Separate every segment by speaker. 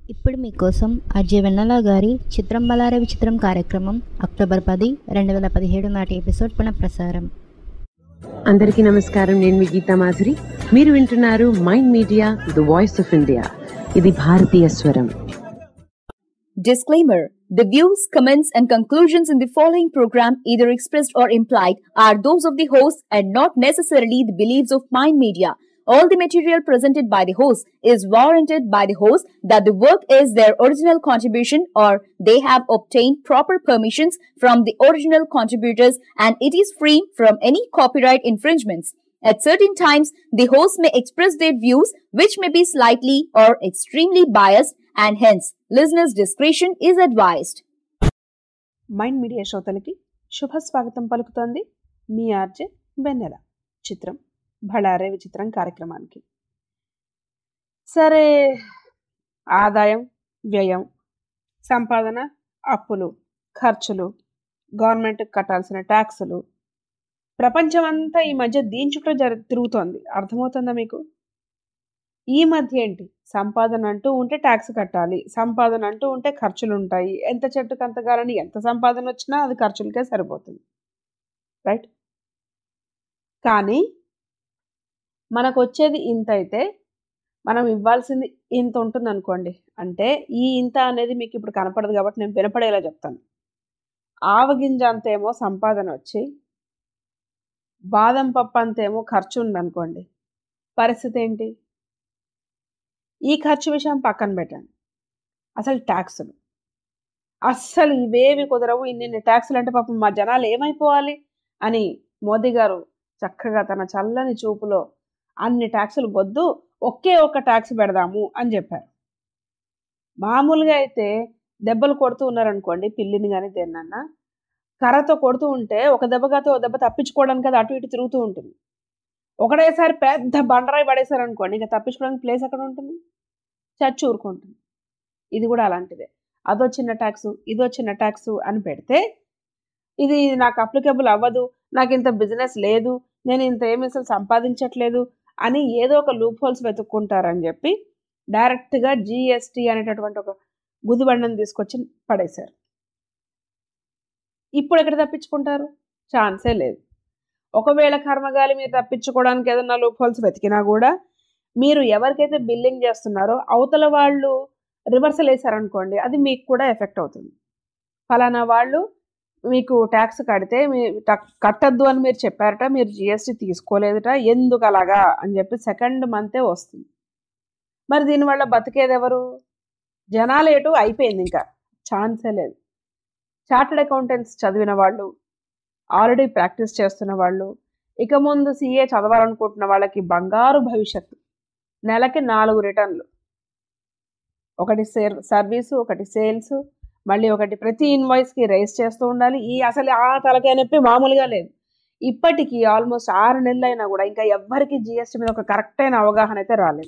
Speaker 1: ఇప్పుడు మీకోసం అజయ్ వెన్నెల గారి చిత్రం బలారే విచిత్రం కార్యక్రమం అక్టోబర్ పది రెండు వేల పదిహేడు నాటి ఎపిసోడ్ పునఃప్రసారం
Speaker 2: అందరికీ నమస్కారం నేను మీ గీతా మాధురి మీరు వింటున్నారు mind media the voice of India ఇది భారతీయ స్వరం
Speaker 3: Disclaimer The views, comments, and conclusions in the following program, either expressed or implied, are those of the host and not necessarily the beliefs of Mind Media. All the material presented by the host is warranted by the host that the work is their original contribution or they have obtained proper permissions from the original contributors and it is free from any copyright infringements. At certain times, the host may express their views which may be slightly or extremely biased and hence listeners' discretion is advised.
Speaker 4: Mind Media శ్రోతలకి శుభ స్వాగతం పలుకుతోంది మీ RJ వెన్నెల చిత్రం భళారే విచిత్రం కార్యక్రమానికి సరే ఆదాయం వ్యయం సంపాదన అప్పులు ఖర్చులు గవర్నమెంట్కి కట్టాల్సిన ట్యాక్సులు ప్రపంచమంతా ఈ మధ్య దీని చుట్టూ జరి తిరుగుతోంది అర్థమవుతుందా మీకు ఈ మధ్య ఏంటి సంపాదన అంటూ ఉంటే ట్యాక్స్ కట్టాలి సంపాదన అంటూ ఉంటే ఖర్చులు ఉంటాయి ఎంత చెట్టుకు అంత కాలని ఎంత సంపాదన వచ్చినా అది ఖర్చులకే సరిపోతుంది రైట్ కానీ మనకు వచ్చేది ఇంత అయితే మనం ఇవ్వాల్సింది ఇంత ఉంటుంది అనుకోండి అంటే ఈ ఇంత అనేది మీకు ఇప్పుడు కనపడదు కాబట్టి నేను వినపడేలా చెప్తాను ఆవగింజ అంతేమో సంపాదన వచ్చి బాదం పప్పు అంతేమో ఖర్చు ఉందనుకోండి పరిస్థితి ఏంటి ఈ ఖర్చు విషయం పక్కన పెట్టండి అసలు ట్యాక్సులు అస్సలు ఇవేవి కుదరవు ఇన్ని ట్యాక్సులు అంటే పాపం మా జనాలు ఏమైపోవాలి అని మోదీ గారు చక్కగా తన చల్లని చూపులో అన్ని ట్యాక్సులు వద్దు ఒకే ఒక్క ట్యాక్స్ పెడదాము అని చెప్పారు మామూలుగా అయితే దెబ్బలు కొడుతూ ఉన్నారనుకోండి పిల్లిని కానీ దేన్నన్నా కర్రతో కొడుతూ ఉంటే ఒక దెబ్బగాతో ఒక దెబ్బ తప్పించుకోవడానికి అది అటు ఇటు తిరుగుతూ ఉంటుంది ఒకటేసారి పెద్ద బండరాయి పడేశారు అనుకోండి ఇంకా తప్పించుకోవడానికి ప్లేస్ ఎక్కడ ఉంటుంది చచ్చి ఊరుకుంటుంది ఇది కూడా అలాంటిదే అదో చిన్న ట్యాక్స్ ఇదో చిన్న ట్యాక్స్ అని పెడితే ఇది నాకు అప్లికబుల్ అవ్వదు నాకు ఇంత బిజినెస్ లేదు నేను ఇంత ఏమి అసలు సంపాదించట్లేదు అని ఏదో ఒక లూప్ హోల్స్ వెతుక్కుంటారని చెప్పి డైరెక్ట్గా జిఎస్టీ అనేటటువంటి ఒక గుదిబండను తీసుకొచ్చి పడేశారు ఇప్పుడు ఎక్కడ తప్పించుకుంటారు ఛాన్సే లేదు ఒకవేళ కర్మగాలి మీరు తప్పించుకోవడానికి ఏదైనా లూప్ హోల్స్ వెతికినా కూడా మీరు ఎవరికైతే బిల్లింగ్ చేస్తున్నారో అవతల వాళ్ళు రివర్సల్ వేశారనుకోండి అది మీకు కూడా ఎఫెక్ట్ అవుతుంది ఫలానా వాళ్ళు మీకు ట్యాక్స్ కడితే మీ కట్టద్దు అని మీరు చెప్పారట మీరు జిఎస్టీ తీసుకోలేదట ఎందుకు అలాగా అని చెప్పి సెకండ్ మంతే వస్తుంది మరి దీనివల్ల బతికేది ఎవరు జనాలు ఏటు అయిపోయింది ఇంకా ఛాన్సే లేదు చార్టెడ్ అకౌంటెంట్స్ చదివిన వాళ్ళు ఆల్రెడీ ప్రాక్టీస్ చేస్తున్న వాళ్ళు ఇక ముందు సీఏ చదవాలనుకుంటున్న వాళ్ళకి బంగారు భవిష్యత్తు నెలకి నాలుగు రిటర్న్లు ఒకటి సేర్ సర్వీసు ఒకటి సేల్స్ మళ్ళీ ఒకటి ప్రతి ఇన్వాయిస్కి రైస్ చేస్తూ ఉండాలి ఈ అసలు ఆ తలకాయ నొప్పి మామూలుగా లేదు ఇప్పటికీ ఆల్మోస్ట్ ఆరు నెలలు అయినా కూడా ఇంకా ఎవ్వరికి జిఎస్టీ మీద ఒక కరెక్ట్ అయిన అవగాహన అయితే రాలేదు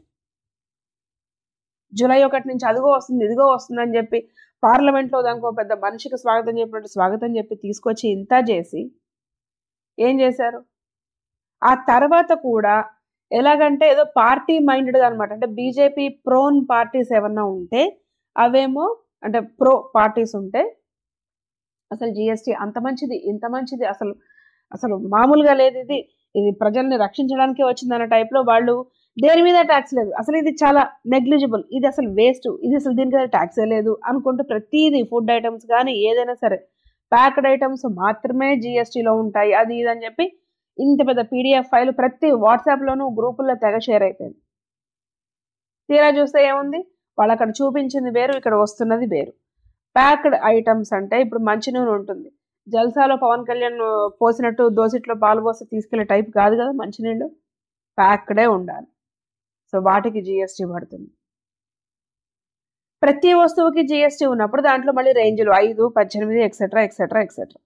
Speaker 4: జూలై ఒకటి నుంచి అదిగో వస్తుంది ఇదిగో వస్తుంది అని చెప్పి పార్లమెంట్లో దానికి పెద్ద మనిషికి స్వాగతం చెప్పినట్టు స్వాగతం చెప్పి తీసుకొచ్చి ఇంత చేసి ఏం చేశారు ఆ తర్వాత కూడా ఎలాగంటే ఏదో పార్టీ మైండెడ్గా అనమాట అంటే బీజేపీ ప్రోన్ పార్టీస్ ఏమన్నా ఉంటే అవేమో అంటే ప్రో పార్టీస్ ఉంటే అసలు జిఎస్టీ అంత మంచిది ఇంత మంచిది అసలు అసలు మామూలుగా లేదు ఇది ఇది ప్రజల్ని రక్షించడానికే వచ్చిందన్న టైప్లో వాళ్ళు దేని మీద ట్యాక్స్ లేదు అసలు ఇది చాలా నెగ్లిజిబుల్ ఇది అసలు వేస్ట్ ఇది అసలు దీనికి ట్యాక్సే లేదు అనుకుంటూ ప్రతిదీ ఫుడ్ ఐటమ్స్ కానీ ఏదైనా సరే ప్యాక్డ్ ఐటమ్స్ మాత్రమే జిఎస్టీలో ఉంటాయి అది ఇది అని చెప్పి ఇంత పెద్ద పీడిఎఫ్ ఫైల్ ప్రతి వాట్సాప్లోనూ గ్రూపుల్లో తెగ షేర్ అయిపోయింది తీరా చూస్తే ఏముంది వాళ్ళు అక్కడ చూపించింది వేరు ఇక్కడ వస్తున్నది వేరు ప్యాక్డ్ ఐటమ్స్ అంటే ఇప్పుడు మంచినూనె ఉంటుంది జల్సాలో పవన్ కళ్యాణ్ పోసినట్టు దోసిట్లో పాలు పోసి తీసుకెళ్లే టైప్ కాదు కదా మంచినీళ్ళు ప్యాక్డే ఉండాలి సో వాటికి జిఎస్టీ పడుతుంది ప్రతి వస్తువుకి జిఎస్టీ ఉన్నప్పుడు దాంట్లో మళ్ళీ రేంజ్లు ఐదు పద్దెనిమిది ఎక్సెట్రా ఎక్సెట్రా ఎక్సెట్రా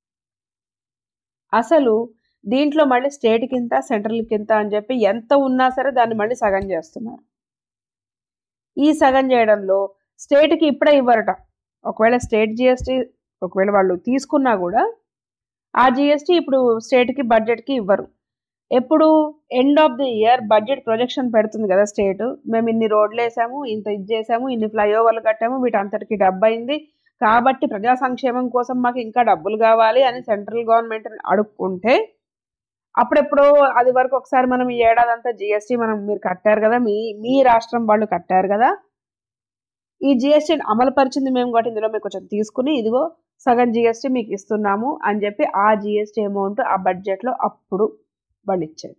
Speaker 4: అసలు దీంట్లో మళ్ళీ స్టేట్ కింద సెంట్రల్ కింద అని చెప్పి ఎంత ఉన్నా సరే దాన్ని మళ్ళీ సగం చేస్తున్నారు ఈ సగం చేయడంలో స్టేట్కి ఇప్పుడే ఇవ్వరట ఒకవేళ స్టేట్ జిఎస్టీ ఒకవేళ వాళ్ళు తీసుకున్నా కూడా ఆ జిఎస్టీ ఇప్పుడు స్టేట్కి బడ్జెట్కి ఇవ్వరు ఎప్పుడు end of the year budget projection పెడుతుంది కదా స్టేట్ మేము ఇన్ని రోడ్లు వేసాము ఇంత ఇది చేసాము ఇన్ని ఫ్లైఓవర్లు కట్టాము వీటంతటికి డబ్బు అయింది కాబట్టి ప్రజా సంక్షేమం కోసం మాకు ఇంకా డబ్బులు కావాలి అని సెంట్రల్ గవర్నమెంట్ అడుక్కుంటే అప్పుడెప్పుడో అది వరకు ఒకసారి మనం ఈ ఏడాది అంతా జిఎస్టీ మనం మీరు కట్టారు కదా మీ మీ రాష్ట్రం వాళ్ళు కట్టారు కదా ఈ జిఎస్టీ అమలు పరిచింది మేము కాబట్టి ఇందులో మీకు కొంచెం తీసుకుని ఇదిగో సగం జిఎస్టీ మీకు ఇస్తున్నాము అని చెప్పి ఆ జిఎస్టీ అమౌంట్ ఆ బడ్జెట్లో అప్పుడు వాళ్ళు ఇచ్చేది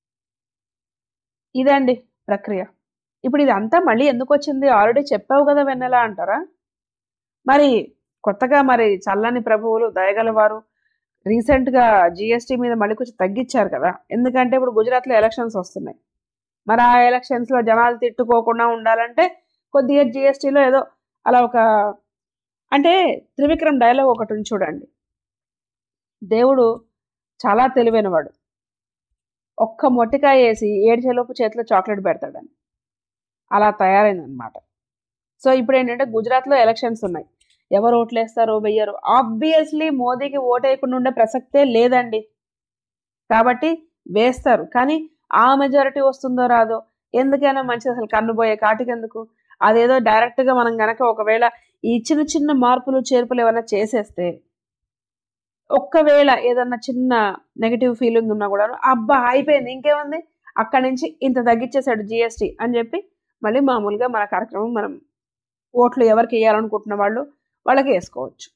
Speaker 4: ఇదండి ప్రక్రియ ఇప్పుడు ఇదంతా మళ్ళీ ఎందుకు వచ్చింది ఆల్రెడీ చెప్పావు కదా వెన్నెలా అంటారా మరి కొత్తగా మరి చల్లని ప్రభువులు దయగలవారు రీసెంట్గా జిఎస్టీ మీద మళ్ళీ కొంచెం తగ్గించారు కదా ఎందుకంటే ఇప్పుడు గుజరాత్లో ఎలక్షన్స్ వస్తున్నాయి మరి ఆ ఎలక్షన్స్లో జనాలు తిట్టుకోకుండా ఉండాలంటే కొద్దిగా జిఎస్టీలో ఏదో అలా ఒక అంటే త్రివిక్రమ్ డైలాగ్ ఒకటి ఉంది చూడండి దేవుడు చాలా తెలివైనవాడు ఒక్క మొట్టికాయ వేసి ఏడ్చేలోపు చేతిలో చాక్లెట్ పెడతాడని అలా తయారైందనమాట సో ఇప్పుడు ఏంటంటే గుజరాత్లో ఎలక్షన్స్ ఉన్నాయి ఎవరు ఓట్లేస్తారో వెయ్యరు ఆబ్వియస్లీ మోదీకి ఓటేయకుండా ఉండే ప్రసక్తే లేదండి కాబట్టి వేస్తారు కానీ ఆ మెజారిటీ వస్తుందో రాదో ఎందుకైనా మంచిది అసలు కన్నుపోయే కాటికెందుకు అదేదో డైరెక్ట్గా మనం గనక ఒకవేళ ఈ చిన్న చిన్న మార్పులు చేర్పులు ఏమైనా చేసేస్తే ఒక్కవేళ ఏదన్నా చిన్న నెగిటివ్ ఫీలింగ్ ఉన్నా కూడా అబ్బా అయిపోయింది ఇంకేముంది అక్కడి నుంచి ఇంత తగ్గించేశాడు జిఎస్టీ అని చెప్పి మళ్ళీ మామూలుగా మన కార్యక్రమం మనం ఓట్లు ఎవరికి వేయాలనుకుంటున్న వాళ్ళు వాళ్ళకి వేసుకోవచ్చు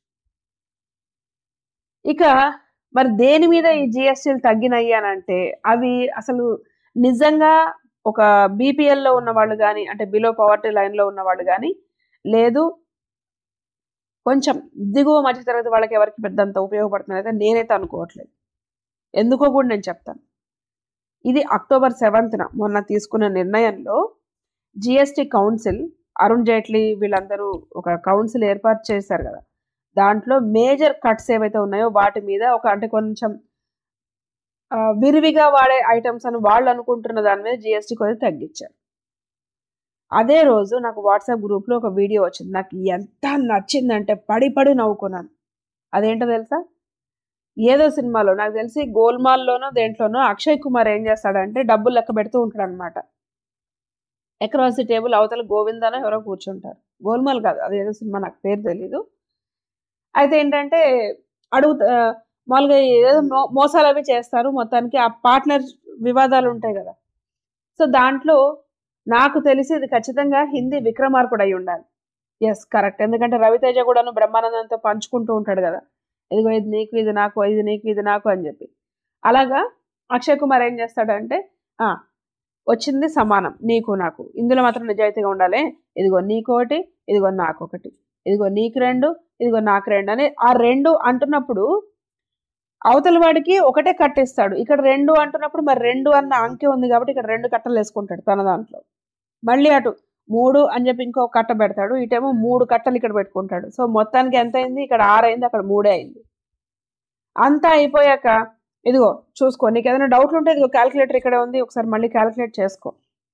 Speaker 4: ఇక మరి దేని మీద ఈ జిఎస్టీలు తగ్గినాయి అని అంటే అవి అసలు నిజంగా ఒక బీపీఎల్లో ఉన్న వాళ్ళు కానీ అంటే బిలో పవర్టీ లైన్లో ఉన్న వాళ్ళు కానీ లేదు కొంచెం దిగువ మధ్య తరగతి వాళ్ళకి ఎవరికి పెద్దంత ఉపయోగపడుతుంది అయితే నేనైతే అనుకోవట్లేదు ఎందుకో కూడా నేను చెప్తాను ఇది అక్టోబర్ సెవెంత్న మొన్న తీసుకున్న నిర్ణయంలో జిఎస్టి కౌన్సిల్ అరుణ్ జైట్లీ వీళ్ళందరూ ఒక కౌన్సిల్ ఏర్పాటు చేశారు కదా దాంట్లో మేజర్ కట్స్ ఏవైతే ఉన్నాయో వాటి మీద ఒక అంటే కొంచెం ఆ, విరివిగా వాడే ఐటమ్స్ అని వాళ్ళు అనుకుంటున్న దాని మీద జిఎస్టీ కొద్దిగా తగ్గించారు అదే రోజు నాకు వాట్సాప్ గ్రూప్లో ఒక వీడియో వచ్చింది నాకు ఎంత నచ్చిందంటే పడి పడి నవ్వుకున్నాను అదేంటో తెలుసా ఏదో సినిమాలో నాకు తెలిసి గోల్మాల్లోనో దేంట్లోనో అక్షయ్ కుమార్ ఏం చేస్తాడంటే డబ్బులు లెక్క పెడుతూ ఉంటాడు అనమాట అక్రాస్ ది టేబుల్ అవతల గోవిందానో ఎవరో కూర్చుంటారు గోల్మాల్ కాదు అది ఏదో సినిమా నాకు పేరు తెలీదు అయితే ఏంటంటే అడుగుతా మామూలుగా ఏదో మో మోసాలు అవి చేస్తారు మొత్తానికి ఆ పార్ట్నర్ వివాదాలు ఉంటాయి కదా సో దాంట్లో నాకు తెలిసి ఇది ఖచ్చితంగా హిందీ విక్రమార్కుడు అయి ఉండాలి ఎస్ కరెక్ట్ ఎందుకంటే రవితేజ కూడాను బ్రహ్మానందంతో పంచుకుంటూ ఉంటాడు కదా ఇదిగో ఇది నీకు ఇది నాకు ఇది నీకు ఇది నాకు అని చెప్పి అలాగా అక్షయ్ కుమార్ ఏం చేస్తాడంటే "ఆ, వచ్చింది సమానం నీకు నాకు ఇందులో మాత్రం నిజాయితీగా ఉండాలి ఇదిగో నీకోటి ఇదిగో నాకు ఒకటి ఇదిగో నీకు రెండు ఇదిగో నాకు రెండు అని ఆ రెండు అంటున్నప్పుడు అవతల వాడికి ఒకటే కట్టేస్తాడు ఇక్కడ రెండు అంటున్నప్పుడు మరి రెండు అన్న అంకె ఉంది కాబట్టి ఇక్కడ రెండు కట్టలు వేసుకుంటాడు తన దాంట్లో మళ్ళీ అటు మూడు అని చెప్పి ఇంకో కట్ట పెడతాడు ఇటేమో మూడు కట్టలు ఇక్కడ పెట్టుకుంటాడు సో మొత్తానికి ఎంత అయింది ఇక్కడ ఆరు అయింది అక్కడ మూడే అయింది అంతా అయిపోయాక ఇదిగో చూసుకో నీకు ఏదైనా డౌట్లు ఉంటే ఇదిగో క్యాలిక్యులేటర్ ఇక్కడే ఉంది ఒకసారి మళ్ళీ క్యాలిక్యులేట్ చేసుకో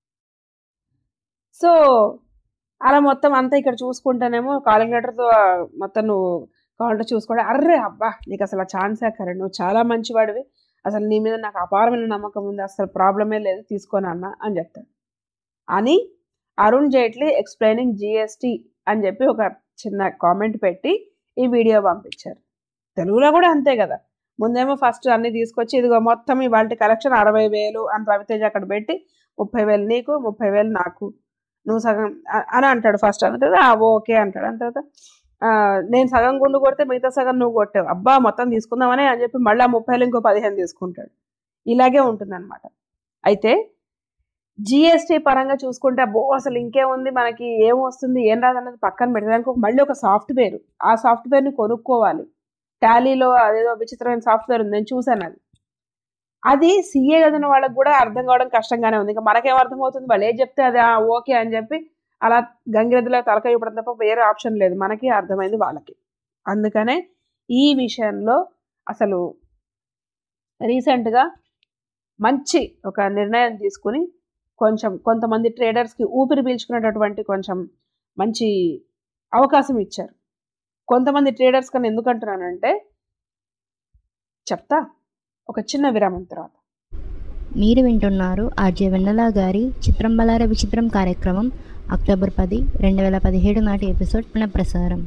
Speaker 4: సో అలా మొత్తం అంతా ఇక్కడ చూసుకుంటానేమో క్యాలిక్యులేటర్తో మొత్తం నువ్వు కావాలంటే చూసుకోవడం అర్రే అబ్బా నీకు అసలు ఆ ఛాన్సే కరే నువ్వు చాలా మంచివాడివి అసలు నీ మీద నాకు అపారమైన నమ్మకం ఉంది అసలు ప్రాబ్లమే లేదు తీసుకొని అన్న అని చెప్తాడు అని అరుణ్ జైట్లీ ఎక్స్ప్లెయినింగ్ జిఎస్టీ అని చెప్పి ఒక చిన్న కామెంట్ పెట్టి ఈ వీడియో పంపించారు తెలుగులో కూడా అంతే కదా ముందేమో ఫస్ట్ అన్ని తీసుకొచ్చి ఇదిగో మొత్తం ఇవాళ కలెక్షన్ అరవై వేలు అని రవితేజ అక్కడ పెట్టి ముప్పై వేలు నీకు ముప్పై వేలు నాకు నువ్వు సగం అ- అని అంటాడు ఫస్ట్ అన్న తర్వాత "ఆ, ఓకే అంటాడు అని తర్వాత "ఆ, నేను సగం గుండు కొడితే మిగతా సగం నువ్వు కొట్టావు అబ్బా మొత్తం తీసుకుందామని అని చెప్పి మళ్ళీ ఆ ముప్పైలు ఇంకో పదిహేను తీసుకుంటాడు ఇలాగే ఉంటుందన్నమాట అయితే జిఎస్టీ పరంగా చూసుకుంటే అబ్బో అసలు ఇంకేముంది మనకి ఏం వస్తుంది ఏం రాదన్నది పక్కన పెట్టడానికి ఒక మళ్ళీ ఒక సాఫ్ట్వేర్ ఆ సాఫ్ట్వేర్ని కొనుక్కోవాలి టాలీలో అదేదో విచిత్రమైన సాఫ్ట్వేర్ ఉంది నేను చూశాను అది అది సీఏ చదివిన వాళ్ళకి కూడా అర్థం కావడం కష్టంగానే ఉంది ఇంకా మనకేం అర్థమవుతుంది వాళ్ళు ఏం చెప్తే అది "ఆ, ఓకే అని చెప్పి అలా గంగిరెద్దులో తలకాయ ఇవ్వడం తప్ప వేరే ఆప్షన్ లేదు మనకి అర్థమైంది వాళ్ళకి అందుకనే ఈ విషయంలో అసలు రీసెంట్గా మంచి ఒక నిర్ణయం తీసుకుని కొంచెం కొంతమంది ట్రేడర్స్కి ఊపిరి పీల్చుకునేటటువంటి కొంచెం మంచి అవకాశం ఇచ్చారు కొంతమంది ట్రేడర్స్ కన్నా ఎందుకు అంటున్నానంటే చెప్తా ఒక చిన్న విరామం తర్వాత
Speaker 1: మీరు వింటున్నారు ఆర్జే వెన్నెల గారి చిత్రం బలార విచిత్రం కార్యక్రమం అక్టోబర్ పది రెండు వేల పదిహేడు నాటి ఎపిసోడ్ పునఃప్రసారం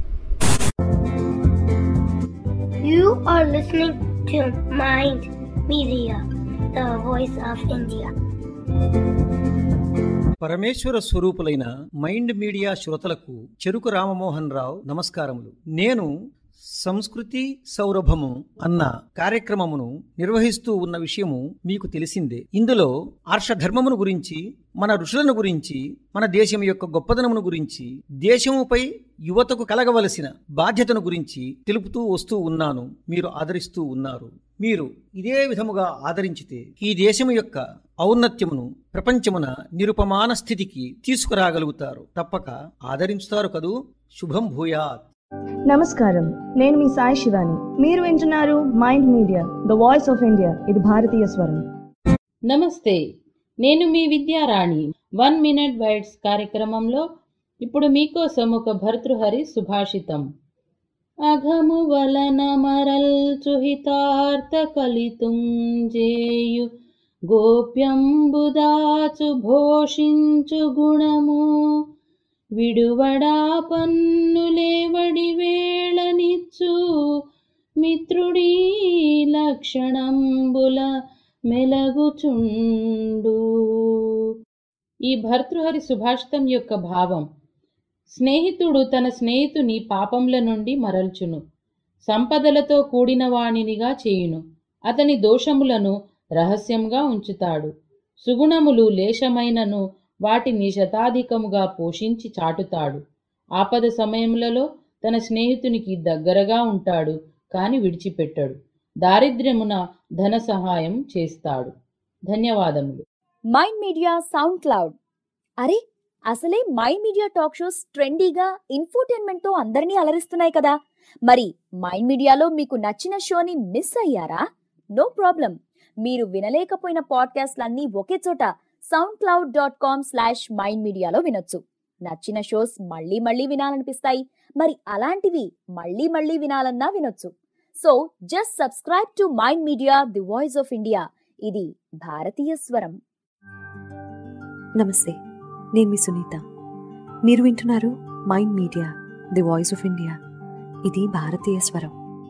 Speaker 5: You are listening to Mind Media, the voice of India.
Speaker 6: పరమేశ్వర స్వరూపులైన మైండ్ మీడియా శ్రోతలకు చెరుకు రామమోహన్ రావు నమస్కారములు నేను సంస్కృతి సౌరభము అన్న కార్యక్రమమును నిర్వహిస్తూ ఉన్న విషయము మీకు తెలిసిందే ఇందులో ఆర్షధర్మమును గురించి మన ఋషులను గురించి మన దేశం యొక్క గొప్పదనమును గురించి దేశముపై యువతకు కలగవలసిన బాధ్యతను గురించి తెలుపుతూ వస్తూ ఉన్నాను మీరు ఆదరిస్తూ ఉన్నారు మీరు ఇదే విధముగా ఆదరించితే ఈ దేశము యొక్క ఔన్నత్యమును ప్రపంచమున నిరుపమాన స్థితికి తీసుకురాగలుగుతారు తప్పక ఆదరించుతారు కదూ శుభం భూయాత్
Speaker 7: నమస్కారం నేను మీ సాయి శివాని మీరు వింటున్నారు mind media the voice of India ఇది భారతీయ స్వరం
Speaker 8: నమస్తే నేను మీ విద్యారాణి వన్ మినిట్ వైడ్స్ కార్యక్రమంలో ఇప్పుడు మీకోసం ఒక భర్తృహరి సుభాషితం అఘము వలన మరల్చుహితార్థ కలితుంజేయు గోప్యంబుదాచు భోషించు గుణము విడువడా పన్నులేవడి వేళనిచ్చు మిత్రుడీ లక్షణంబుల మెలగుచుండు ఈ భర్తృహరి సుభాషితం యొక్క భావం స్నేహితుడు తన స్నేహితుని పాపంల నుండి మరల్చును సంపదలతో కూడిన వాణినిగా చేయును అతని దోషములను రహస్యంగా ఉంచుతాడు సుగుణములు లేశమైనను వాటిని శతాధికముగా పోషించి చాటుతాడు ఆపద సమయములలో తన స్నేహితునికి దగ్గరగా ఉంటాడు కాని విడిచిపెట్టడు దారిద్ర్యమున ధన సహాయం చేస్తాడు ధన్యవాదములు
Speaker 3: మైండ్ మీడియా సౌండ్ క్లౌడ్ అరే అసలే మైండ్ మీడియా టాక్ షోస్ ట్రెండీగా ఇన్ఫోటైన్మెంట్ తో అందరినీ అలరిస్తున్నాయి కదా మరి మైండ్ మీడియాలో మీకు నచ్చిన షోని మిస్ అయ్యారా నో ప్రాబ్లం మీరు వినలేకపోయిన పాడ్కాస్ట్లన్నీ ఒకే చోట SoundCloud dot com slash Mind మీడియాలో వినొచ్చు నచ్చిన షోస్ మళ్ళీ మళ్ళీ వినాలనిపిస్తాయి మరి అలాంటివి మళ్ళీ మళ్ళీ వినాలన్నా వినొచ్చు so just subscribe to mind media the voice of India ఇది భారతీయ స్వరం
Speaker 9: నమస్తే నేను మీ సునీత మీరు వింటున్నారు mind media the voice of India ఇది భారతీయ స్వరం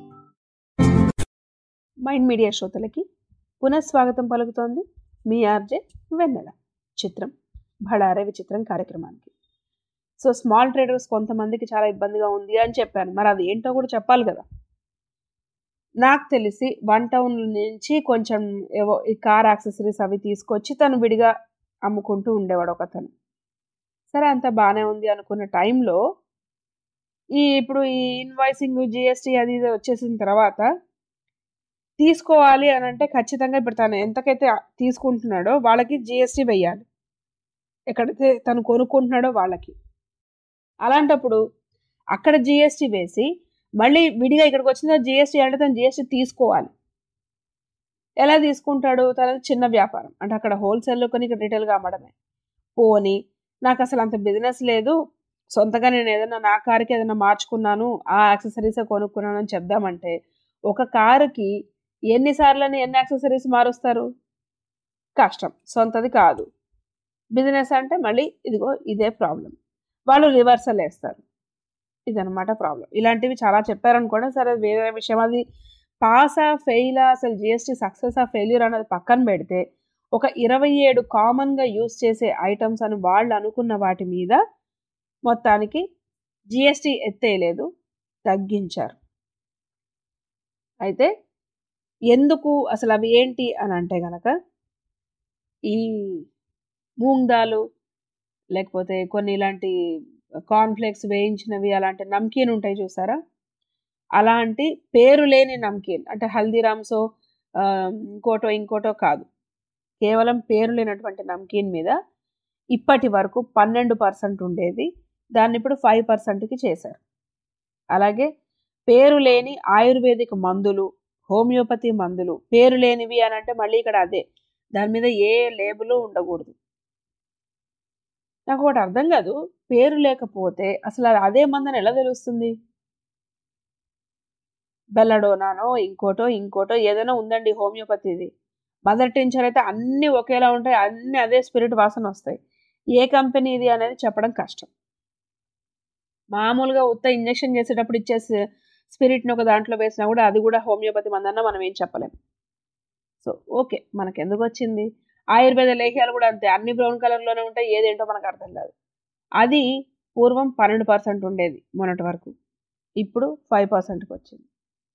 Speaker 4: మైండ్ మీడియా శ్రోతలకి పునఃస్వాగతం పలుకుతోంది మీ ఆర్జే వెన్నెల చిత్రం భడారే విచిత్రం కార్యక్రమానికి సో స్మాల్ ట్రేడర్స్ కొంతమందికి చాలా ఇబ్బందిగా ఉంది అని చెప్పాను మరి అది ఏంటో కూడా చెప్పాలి కదా నాకు తెలిసి వన్ టౌన్ నుంచి కొంచెం ఏవో ఈ కార్ యాక్సెసరీస్ అవి తీసుకొచ్చి తను విడిగా అమ్ముకుంటూ ఉండేవాడు ఒకతను సరే అంత బాగానే ఉంది అనుకున్న టైంలో ఈ ఇప్పుడు ఈ ఇన్వాయిసింగ్ జిఎస్టీ అది ఇది వచ్చేసిన తర్వాత తీసుకోవాలి అని అంటే ఖచ్చితంగా ఇప్పుడు తను ఎంతకైతే తీసుకుంటున్నాడో వాళ్ళకి జిఎస్టీ వెయ్యాలి ఎక్కడైతే తను కొనుక్కుంటున్నాడో వాళ్ళకి అలాంటప్పుడు అక్కడ జిఎస్టీ వేసి మళ్ళీ విడిగా ఇక్కడికి వచ్చిన జిఎస్టీ అంటే తను జిఎస్టీ తీసుకోవాలి ఎలా తీసుకుంటాడు తన చిన్న వ్యాపారం అంటే అక్కడ హోల్సేల్లో కొని ఇక్కడ రిటైల్గా అమ్మడమే పోని నాకు అసలు అంత బిజినెస్ లేదు సొంతగా నేను ఏదైనా నా కారుకి ఏదైనా మార్చుకున్నాను ఆ యాక్సెసరీస్ కొనుక్కున్నాను అని చెప్దామంటే ఒక కారుకి ఎన్నిసార్లని ఎన్ని యాక్సెసరీస్ మారుస్తారు కష్టం సొంతది కాదు బిజినెస్ అంటే మళ్ళీ ఇదిగో ఇదే ప్రాబ్లం వాళ్ళు రివర్సల్ వేస్తారు ఇదనమాట ప్రాబ్లం ఇలాంటివి చాలా చెప్పారనుకోండి సరే వేరే విషయం అది పాసా ఫెయిలా అసలు జిఎస్టీ సక్సెస్ ఆ ఫెయిల్యూర్ అనేది పక్కన పెడితే ఒక ఇరవై ఏడు కామన్గా యూస్ చేసే ఐటమ్స్ అని వాళ్ళు అనుకున్న వాటి మీద మొత్తానికి జిఎస్టీ ఎత్తేయలేదు తగ్గించారు అయితే ఎందుకు అసలు అవి ఏంటి అని అంటే గనక ఈ మూంగ్ దాలు లేకపోతే కొన్ని ఇలాంటి కార్న్ఫ్లేక్స్ వేయించినవి అలాంటి నమ్కీన్ ఉంటాయి చూసారా అలాంటి పేరు లేని నమ్కీన్ అంటే హల్దీరామ్సో ఇంకోటో ఇంకోటో కాదు కేవలం పేరు లేనటువంటి నమ్కీన్ మీద ఇప్పటి వరకు పన్నెండు పర్సెంట్ ఉండేది దాన్ని ఇప్పుడు ఫైవ్ పర్సెంట్కి చేశారు అలాగే పేరు లేని ఆయుర్వేదిక్ మందులు హోమియోపతి మందులు పేరు లేనివి అని అంటే మళ్ళీ ఇక్కడ అదే దాని మీద ఏ లేబుల్ ఉండకూడదు నాకు ఒకటి అర్థం కాదు పేరు లేకపోతే అసలు అది అదే మందని ఎలా తెలుస్తుంది బెల్లడోనానో ఇంకోటో ఇంకోటో ఏదైనా ఉందండి హోమియోపతిది మదర్ టించర్ అయితే అన్నీ ఒకేలా ఉంటాయి అన్నీ అదే స్పిరిట్ వాసన వస్తాయి ఏ కంపెనీ ఇది అనేది చెప్పడం కష్టం మామూలుగా ఉత్త ఇంజెక్షన్ చేసేటప్పుడు ఇచ్చే స్పిరిట్ని ఒక దాంట్లో వేసినా కూడా అది కూడా హోమియోపతి మందన్న మనం ఏం చెప్పలేం సో ఓకే మనకు ఎందుకు వచ్చింది ఆయుర్వేద లేహ్యాలు కూడా అంతే అన్ని బ్రౌన్ కలర్లోనే ఉంటాయి ఏదేంటో మనకు అర్థం కాదు అది పూర్వం పన్నెండు పర్సెంట్ ఉండేది మొన్నటి వరకు ఇప్పుడు ఫైవ్ పర్సెంట్కి వచ్చింది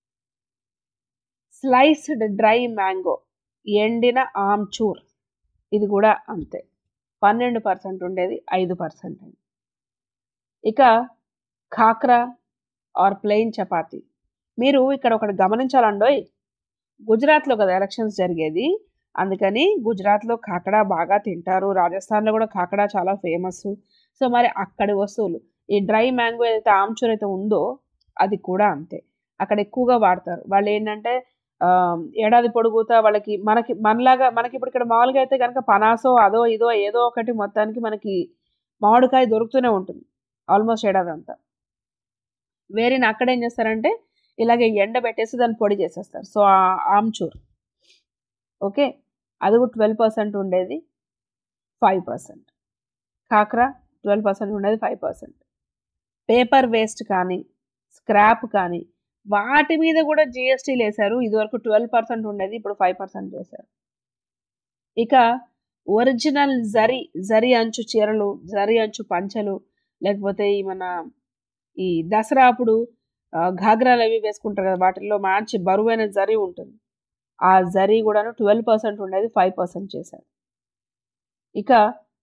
Speaker 4: స్లైస్డ్ డ్రై మ్యాంగో ఎండిన ఆమ్చూర్ ఇది కూడా అంతే పన్నెండు పర్సెంట్ ఉండేది ఐదు పర్సెంట్ అయింది ఇక ఖాక్రా ఆర్ ప్లెయిన్ చపాతి మీరు ఇక్కడ ఒకటి గమనించాలండోయ్ గుజరాత్లో కదా ఎలక్షన్స్ జరిగేది అందుకని గుజరాత్లో కాకడా బాగా తింటారు రాజస్థాన్లో కూడా కాకడా చాలా ఫేమస్ సో మరి అక్కడి వస్తువులు ఈ డ్రై మ్యాంగో ఏదైతే ఆమ్చూర్ అయితే ఉందో అది కూడా అంతే అక్కడ ఎక్కువగా వాడతారు వాళ్ళు ఏంటంటే ఆ, ఏడాది పొడుగుతా వాళ్ళకి మనకి మనలాగా మనకి ఇప్పుడు ఇక్కడ మామూలుగా అయితే కనుక పనాసో అదో ఇదో ఏదో ఒకటి మొత్తానికి మనకి మామిడికాయ దొరుకుతూనే ఉంటుంది ఆల్మోస్ట్ ఏడాది అంతా వేరేని అక్కడ ఏం చేస్తారంటే ఇలాగే ఎండ పెట్టేసి దాన్ని పొడి చేసేస్తారు సో ఆ ఆమ్చూర్ ఓకే అది కూడా ట్వెల్వ్ పర్సెంట్ ఉండేది ఫైవ్ పర్సెంట్ కాకరా ట్వెల్వ్ పర్సెంట్ ఉండేది ఫైవ్ పర్సెంట్ పేపర్ వేస్ట్ కానీ స్క్రాప్ కానీ వాటి మీద కూడా జిఎస్టీలు వేశారు ఇదివరకు ట్వెల్వ్ పర్సెంట్ ఉండేది ఇప్పుడు ఫైవ్ పర్సెంట్ చేశారు ఇక ఒరిజినల్ జరి జరి అంచు చీరలు జరి అంచు పంచలు లేకపోతే ఈ మన ఈ దసరా అప్పుడు ఆ, ఘాగ్రాలు అవి వేసుకుంటారు కదా వాటిల్లో మంచి బరువైన జరి ఉంటుంది ఆ జరీ కూడాను ట్వెల్వ్ పర్సెంట్ ఉండేది ఫైవ్ పర్సెంట్ చేశారు ఇక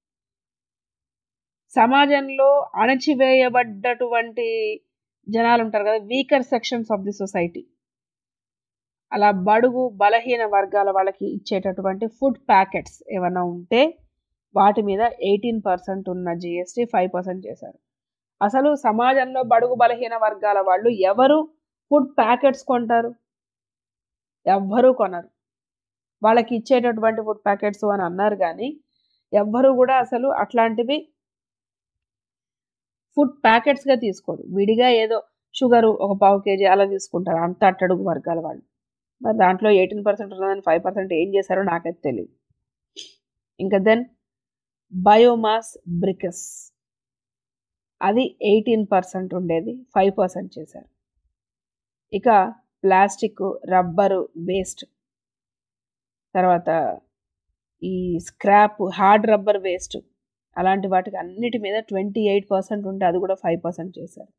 Speaker 4: సమాజంలో అణచివేయబడ్డటువంటి జనాలు ఉంటారు కదా weaker sections of the society అలా బడుగు బలహీన వర్గాల వాళ్ళకి ఇచ్చేటటువంటి ఫుడ్ ప్యాకెట్స్ ఏమైనా ఉంటే వాటి మీద ఎయిటీన్ పర్సెంట్ ఉన్న జిఎస్టీ ఫైవ్ పర్సెంట్ చేశారు అసలు సమాజంలో బడుగు బలహీన వర్గాల వాళ్ళు ఎవరు ఫుడ్ ప్యాకెట్స్ కొంటారు ఎవ్వరూ కొనరు వాళ్ళకి ఇచ్చేటటువంటి ఫుడ్ ప్యాకెట్స్ అని అన్నారు కానీ ఎవ్వరు కూడా అసలు అట్లాంటివి ఫుడ్ ప్యాకెట్స్గా తీసుకోరు విడిగా ఏదో షుగరు ఒక పావు కేజీ అలా తీసుకుంటారు అంత అట్టడుగు వర్గాల వాళ్ళు మరి దాంట్లో ఎయిటీన్ పర్సెంట్ ఉన్నదని ఫైవ్ పర్సెంట్ ఏం చేశారో నాకైతే తెలియదు ఇంకా దెన్ బయోమాస్ బ్రికస్ అది ఎయిటీన్ పర్సెంట్ ఉండేది ఫైవ్ పర్సెంట్ చేశారు ఇక ప్లాస్టిక్ రబ్బరు వేస్ట్ తర్వాత ఈ స్క్రాప్ హార్డ్ రబ్బర్ వేస్ట్ అలాంటి వాటికి అన్నిటి మీద ట్వంటీ ఎయిట్ పర్సెంట్ ఉంటే అది కూడా ఫైవ్ పర్సెంట్ చేశారు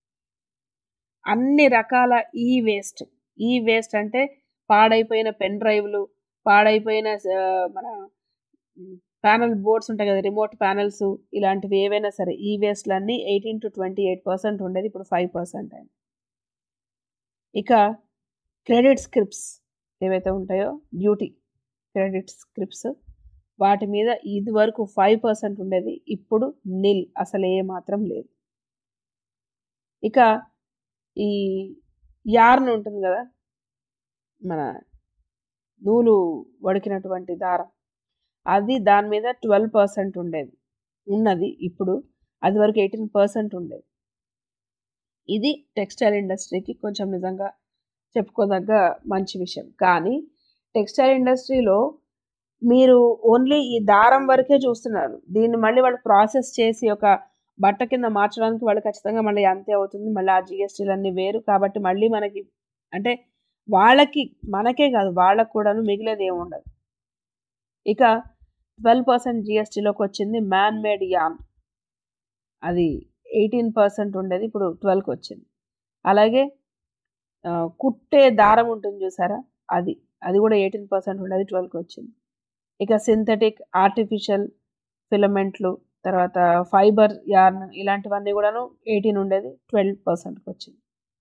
Speaker 4: అన్ని రకాల ఈ వేస్ట్ ఈ వేస్ట్ అంటే పాడైపోయిన పెన్ డ్రైవ్లు పాడైపోయిన ఆ, మన ప్యానల్ బోర్డ్స్ ఉంటాయి కదా రిమోట్ ప్యానల్స్ ఇలాంటివి ఏవైనా సరే ఈ వేస్ట్లన్నీ eighteen to twenty eight percent ఉండేది ఇప్పుడు ఫైవ్ పర్సెంట్ అయింది ఇక క్రెడిట్ స్క్రిప్ట్స్ ఏవైతే ఉంటాయో డ్యూటీ క్రెడిట్ స్క్రిప్ట్స్ వాటి మీద ఇది వరకు ఫైవ్ పర్సెంట్ ఉండేది ఇప్పుడు నిల్ అసలు ఏ మాత్రం లేదు ఇక ఈ యార్న్ ఉంటుంది కదా మన నూలు వడికినటువంటి దారం అది దాని మీద ట్వెల్వ్ పర్సెంట్ ఉండేది ఉన్నది ఇప్పుడు అది వరకు ఎయిటీన్ పర్సెంట్ ఉండేది ఇది టెక్స్టైల్ ఇండస్ట్రీకి కొంచెం నిజంగా చెప్పుకోదగ్గ మంచి విషయం కానీ టెక్స్టైల్ ఇండస్ట్రీలో మీరు ఓన్లీ ఈ దారం వరకే చూస్తున్నారు దీన్ని మళ్ళీ వాళ్ళు ప్రాసెస్ చేసి ఒక బట్ట కింద మార్చడానికి వాళ్ళు ఖచ్చితంగా మళ్ళీ అంతే అవుతుంది మళ్ళీ ఆ జిఎస్టీలు అన్నీ వేరు కాబట్టి మళ్ళీ మనకి అంటే వాళ్ళకి మనకే కాదు వాళ్ళకు కూడాను మిగిలేది ఏమి ఉండదు ఇక ట్వెల్వ్ పర్సెంట్ జిఎస్టీలోకి వచ్చింది మ్యాన్ మేడ్ యాన్ అది ఎయిటీన్ పర్సెంట్ ఉండేది ఇప్పుడు ట్వెల్వ్కి వచ్చింది అలాగే ఆ, కుట్టే దారం ఉంటుంది చూసారా అది అది కూడా ఎయిటీన్ పర్సెంట్ ఉండేది ట్వెల్వ్కి వచ్చింది ఇక సింథటిక్ ఆర్టిఫిషియల్ ఫిలమెంట్లు తర్వాత ఫైబర్ యార్న్ ఇలాంటివన్నీ కూడాను ఎయిటీన్ ఉండేది ట్వెల్వ్ పర్సెంట్కి వచ్చింది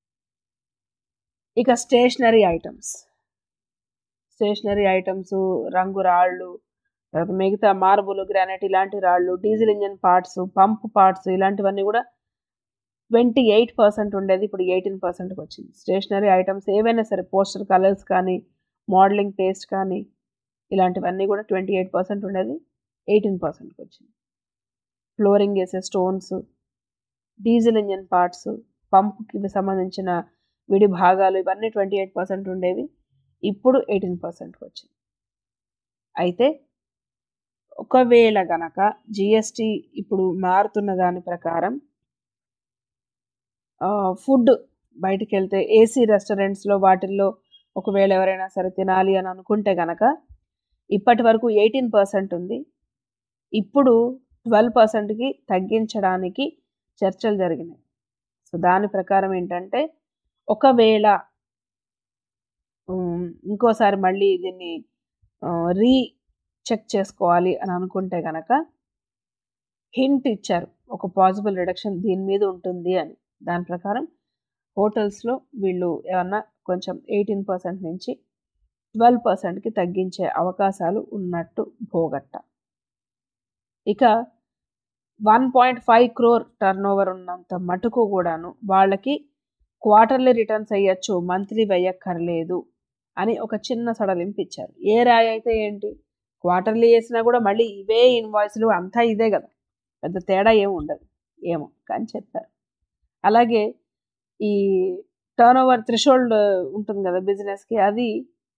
Speaker 4: ఇక స్టేషనరీ ఐటమ్స్ స్టేషనరీ ఐటమ్స్ రంగు రాళ్ళు తర్వాత మిగతా మార్బుల్ గ్రానైట్ ఇలాంటి రాళ్ళు diesel engine parts pump parts ఇలాంటివన్నీ కూడా ట్వంటీ ఎయిట్ పర్సెంట్ ఉండేది ఇప్పుడు ఎయిటీన్ పర్సెంట్కి వచ్చింది స్టేషనరీ ఐటమ్స్ ఏవైనా సరే పోస్టర్ కలర్స్ కానీ మోడలింగ్ పేస్ట్ కానీ ఇలాంటివన్నీ కూడా ట్వంటీ ఎయిట్ పర్సెంట్ ఉండేది ఎయిటీన్ పర్సెంట్కి వచ్చింది ఫ్లోరింగ్ వేసే స్టోన్స్ డీజిల్ ఇంజన్ పార్ట్స్ పంప్కి సంబంధించిన విడి భాగాలు ఇవన్నీ ట్వంటీ ఎయిట్ పర్సెంట్ ఉండేవి ఇప్పుడు ఎయిటీన్ పర్సెంట్కి వచ్చింది అయితే ఒకవేళ గనక జిఎస్టి ఇప్పుడు మారుతున్న దాని ప్రకారం ఫుడ్ బయటికి వెళ్తే ఏసీ రెస్టారెంట్స్లో వాటిల్లో ఒకవేళ ఎవరైనా సరే తినాలి అని అనుకుంటే గనక ఇప్పటి వరకు ఎయిటీన్ పర్సెంట్ ఉంది ఇప్పుడు ట్వెల్వ్ పర్సెంట్కి తగ్గించడానికి చర్చలు జరిగినాయి సో దాని ప్రకారం ఏంటంటే ఒకవేళ ఉమ్, ఇంకోసారి మళ్ళీ దీన్ని రీ చెక్ చేసుకోవాలి అని అనుకుంటే గనక హింట్ ఇచ్చారు ఒక పాసిబుల్ రిడక్షన్ దీని మీద ఉంటుంది అని దాని ప్రకారం హోటల్స్లో వీళ్ళు ఏమన్నా కొంచెం ఎయిటీన్ పర్సెంట్ నుంచి ట్వెల్వ్ పర్సెంట్కి తగ్గించే అవకాశాలు ఉన్నట్టు భోగట్ట ఇక one point five crore turnover ఉన్నంత మటుకు కూడాను వాళ్ళకి క్వార్టర్లీ రిటర్న్స్ వేయచ్చు మంత్లీ వేయక్కర్లేదు అని ఒక చిన్న సడలింపు ఇచ్చారు ఏ రాయి అయితే ఏంటి క్వార్టర్లీ వేసినా కూడా మళ్ళీ ఇవే ఇన్వాయిస్లు అంతా ఇదే కదా పెద్ద తేడా ఏమి ఉండదు ఏమో కానీ చెప్పారు అలాగే ఈ టర్న్ ఓవర్ థ్రెషోల్డ్ ఉంటుంది కదా బిజినెస్కి అది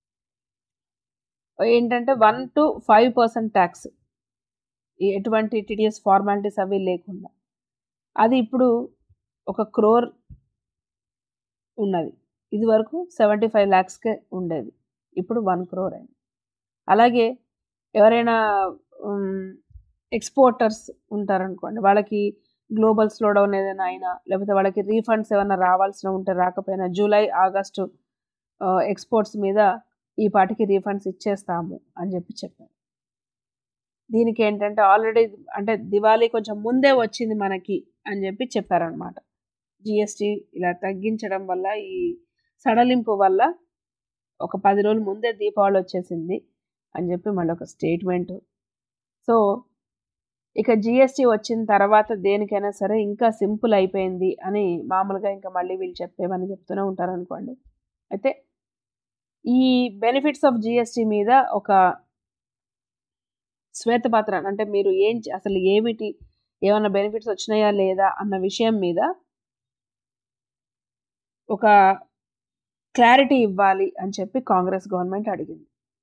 Speaker 4: ఏంటంటే one to five percent tax ఎటువంటి టీడీఎస్ ఫార్మాలిటీస్ అవి లేకుండా అది ఇప్పుడు ఒక క్రోర్ ఉన్నది ఇది వరకు సెవెంటీ ఫైవ్ ల్యాక్స్కే ఉండేది ఇప్పుడు వన్ క్రోర్ అయింది అలాగే ఎవరైనా ఎక్స్పోర్టర్స్ ఉంటారనుకోండి వాళ్ళకి గ్లోబల్ స్లో డౌన్ ఏదైనా అయినా లేకపోతే వాళ్ళకి రీఫండ్స్ ఏమైనా రావాల్సిన ఉంటే రాకపోయినా జూలై ఆగస్టు ఎక్స్పోర్ట్స్ మీద ఈ పాటికి రీఫండ్స్ ఇచ్చేస్తాము అని చెప్పి చెప్పారు దీనికి ఏంటంటే ఆల్రెడీ అంటే దివాళీ కొంచెం ముందే వచ్చింది మనకి అని చెప్పి చెప్పారనమాట జిఎస్టీ ఇలా తగ్గించడం వల్ల ఈ సడలింపు వల్ల ఒక పది రోజుల ముందే దీపావళి వచ్చేసింది అని చెప్పి మళ్ళీ ఒక స్టేట్మెంట్ సో ఇక జిఎస్టీ వచ్చిన తర్వాత దేనికైనా సరే ఇంకా సింపుల్ అయిపోయింది అని మామూలుగా ఇంకా మళ్ళీ వీళ్ళు చెప్పేమని చెప్తూనే ఉంటారు అనుకోండి అయితే ఈ బెనిఫిట్స్ ఆఫ్ జిఎస్టీ మీద ఒక శ్వేతపత్ర అంటే మీరు ఏం చే- అసలు ఏమిటి ఏమైనా బెనిఫిట్స్ వచ్చినాయా లేదా అన్న విషయం మీద ఒక క్లారిటీ ఇవ్వాలి అని చెప్పి కాంగ్రెస్ గవర్నమెంట్ అడిగింది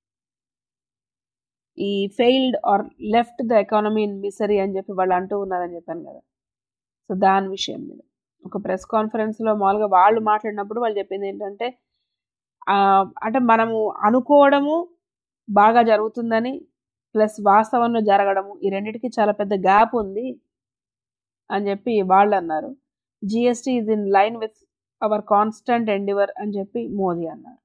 Speaker 4: ఈ failed or left the economy in misery అని చెప్పి వాళ్ళు అంటూ ఉన్నారని చెప్పాను కదా సో దాని విషయం మీద ఒక ప్రెస్ కాన్ఫరెన్స్లో మామూలుగా వాళ్ళు మాట్లాడినప్పుడు వాళ్ళు చెప్పింది ఏంటంటే ఆ, అంటే మనము అనుకోవడము బాగా జరుగుతుందని ప్లస్ వాస్తవంలో జరగడము ఈ రెండింటికి చాలా పెద్ద గ్యాప్ ఉంది అని చెప్పి వాళ్ళు అన్నారు GST is in line with our constant endeavour అని చెప్పి మోదీ అన్నారు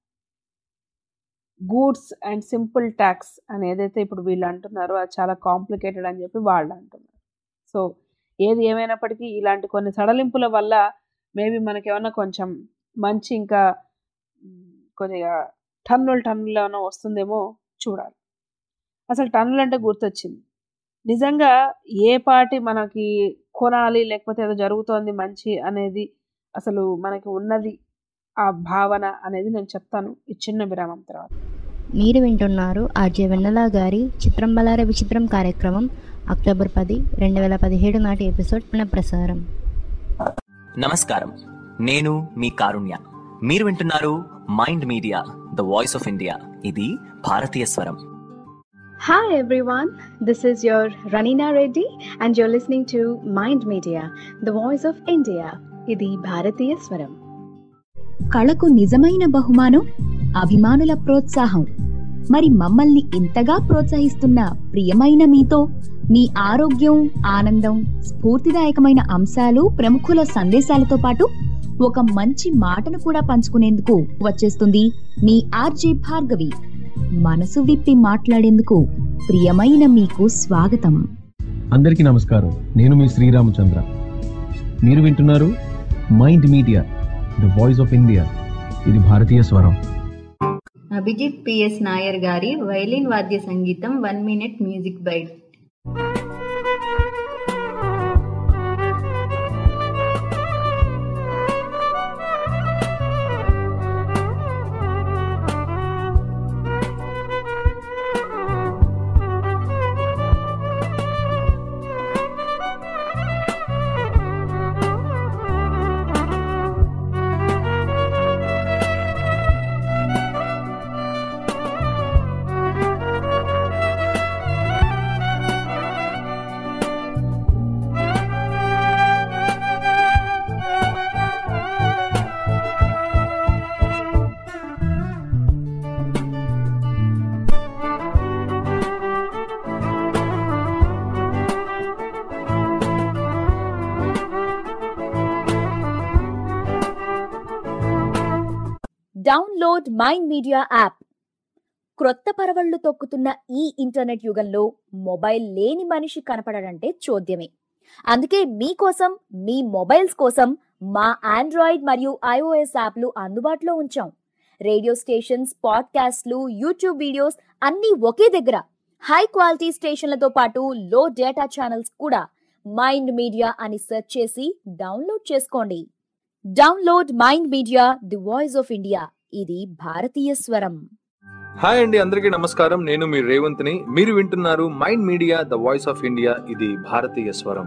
Speaker 4: గూడ్స్ అండ్ సింపుల్ ట్యాక్స్ అని ఏదైతే ఇప్పుడు వీళ్ళు అంటున్నారో అది చాలా కాంప్లికేటెడ్ అని చెప్పి వాళ్ళు అంటున్నారు సో ఏది ఏమైనప్పటికీ ఇలాంటి కొన్ని సడలింపుల వల్ల మేబీ మనకేమన్నా కొంచెం మంచి ఇంకా మ్, కొద్దిగా టన్నులు టన్నులు ఏమైనా వస్తుందేమో చూడాలి అసలు టన్నులు అంటే గుర్తొచ్చింది నిజంగా ఏ పార్టీ మనకి కొనాలి లేకపోతే ఏదో జరుగుతోంది మంచి అనేది అసలు మనకి ఉన్నది ఆ భావన అనేది నేను చెప్తాను ఈ చిన్న విరామం తర్వాత
Speaker 1: మీరు వింటున్నారు ఆర్జే వెన్నెల గారి చిత్రం బలార విచిత్రం కార్యక్రమం అక్టోబర్ పది రెండు వేల పదిహేడు నాటి ఎపిసోడ్ పునఃప్రసారం
Speaker 10: నమస్కారం నేను మీ కారుణ్య మీరు వింటున్నారు mind media the voice of India ఇది భారతీయ స్వరం
Speaker 11: Hi everyone, this is your Ranina Reddy and you're listening to Mind Media, the voice of India. ఇది భారతీయ స్వరం
Speaker 12: కళకు నిజమైన బహుమానం అభిమానుల ప్రోత్సాహం మరి మమ్మల్ని ఇంతగా ప్రోత్సహిస్తున్న ప్రియమైన మీతో మీ ఆరోగ్యం ఆనందం స్ఫూర్తిదాయకమైన అంశాలు ప్రముఖుల సందేశాలతో పాటు ఒక మంచి మాటను కూడా పంచుకునేందుకు వచ్చేస్తుంది మీ ఆర్జే భార్గవి మనసు విప్పి మాట్లాడేందుకు ప్రియమైన మీకు స్వాగతం
Speaker 13: అందరికీ నమస్కారం నేను మీ శ్రీరామచంద్ర మీరు వింటున్నారు mind media the voice of India ఇది భారతీయ స్వరం
Speaker 14: అభిజిత్ పిఎస్ నాయర్ గారి వైలిన్ వాద్య సంగీతం one minute music bite
Speaker 15: Thank you.
Speaker 3: Download mind media app క్రొత్త పరవళ్లు తొక్కుతున్న ఈ ఇంటర్నెట్ యుగంలో మొబైల్ లేని మనిషి కనపడడంటే చూద్యమే అందుకే మీకోసం మీ మొబైల్స్ కోసం మా ఆండ్రాయిడ్ మరియు ఐఓఎస్ యాప్లు అందుబాటులో ఉంచాం రేడియో స్టేషన్స్ పాడ్కాస్ట్లు యూట్యూబ్ వీడియోస్ అన్నీ ఒకే దగ్గర హై క్వాలిటీ స్టేషన్లతో పాటు లో డేటా ఛానల్స్ కూడా మైండ్ మీడియా అని సెర్చ్ చేసి డౌన్లోడ్ చేసుకోండి download mind media the voice of India ఇది భారతీయ స్వరం
Speaker 15: హాయ్ అండి అందరికీ నమస్కారం నేను మీ రేవంత్ని మీరు వింటున్నారు mind media the voice of India ఇది భారతీయ స్వరం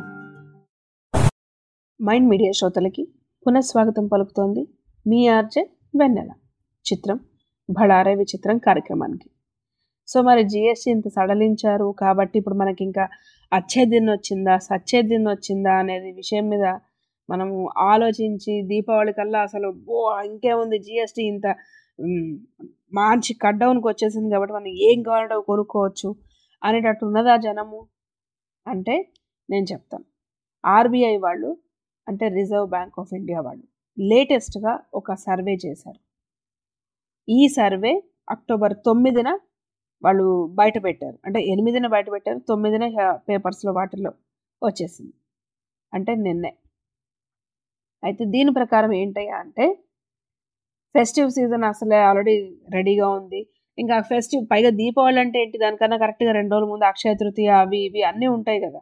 Speaker 4: మైండ్ మీడియా శ్రోతలకి పునఃస్వాగతం పలుకుతోంది మీ ఆర్జే వెన్నెల చిత్రం భళారే విచిత్రం కార్యక్రమానికి సో మరి జిఎస్టీ ఇంత సడలించారు కాబట్టి ఇప్పుడు మనకి ఇంకా అచ్చేదిన్ వచ్చిందా సచ్చేదిన్ వచ్చిందా అనేది విషయం మీద మనము ఆలోచించి దీపావళి కల్లా అసలు ఓ ఇంకేముంది జిఎస్టీ ఇంత మ్, మంచి కట్ డౌన్కి వచ్చేసింది కాబట్టి మనం ఏం కావాలంటే అవి కొనుక్కోవచ్చు అనేటట్టు ఉన్నదా జనము అంటే నేను చెప్తాను ఆర్బీఐ వాళ్ళు అంటే రిజర్వ్ బ్యాంక్ ఆఫ్ ఇండియా వాళ్ళు లేటెస్ట్గా ఒక సర్వే చేశారు ఈ సర్వే అక్టోబర్ తొమ్మిదిన వాళ్ళు బయట పెట్టారు అంటే ఎనిమిదిన బయట పెట్టారు తొమ్మిదిన పేపర్స్లో వాటిల్లో వచ్చేసింది అంటే నిన్నే అయితే దీని ప్రకారం ఏంటయ్యా అంటే ఫెస్టివ్ సీజన్ అసలే ఆల్రెడీ రెడీగా ఉంది ఇంకా ఫెస్టివ్ పైగా దీపావళి అంటే ఏంటి దానికన్నా కరెక్ట్గా రెండు రోజుల ముందు అక్షయ తృతీయ అవి ఇవి అన్నీ ఉంటాయి కదా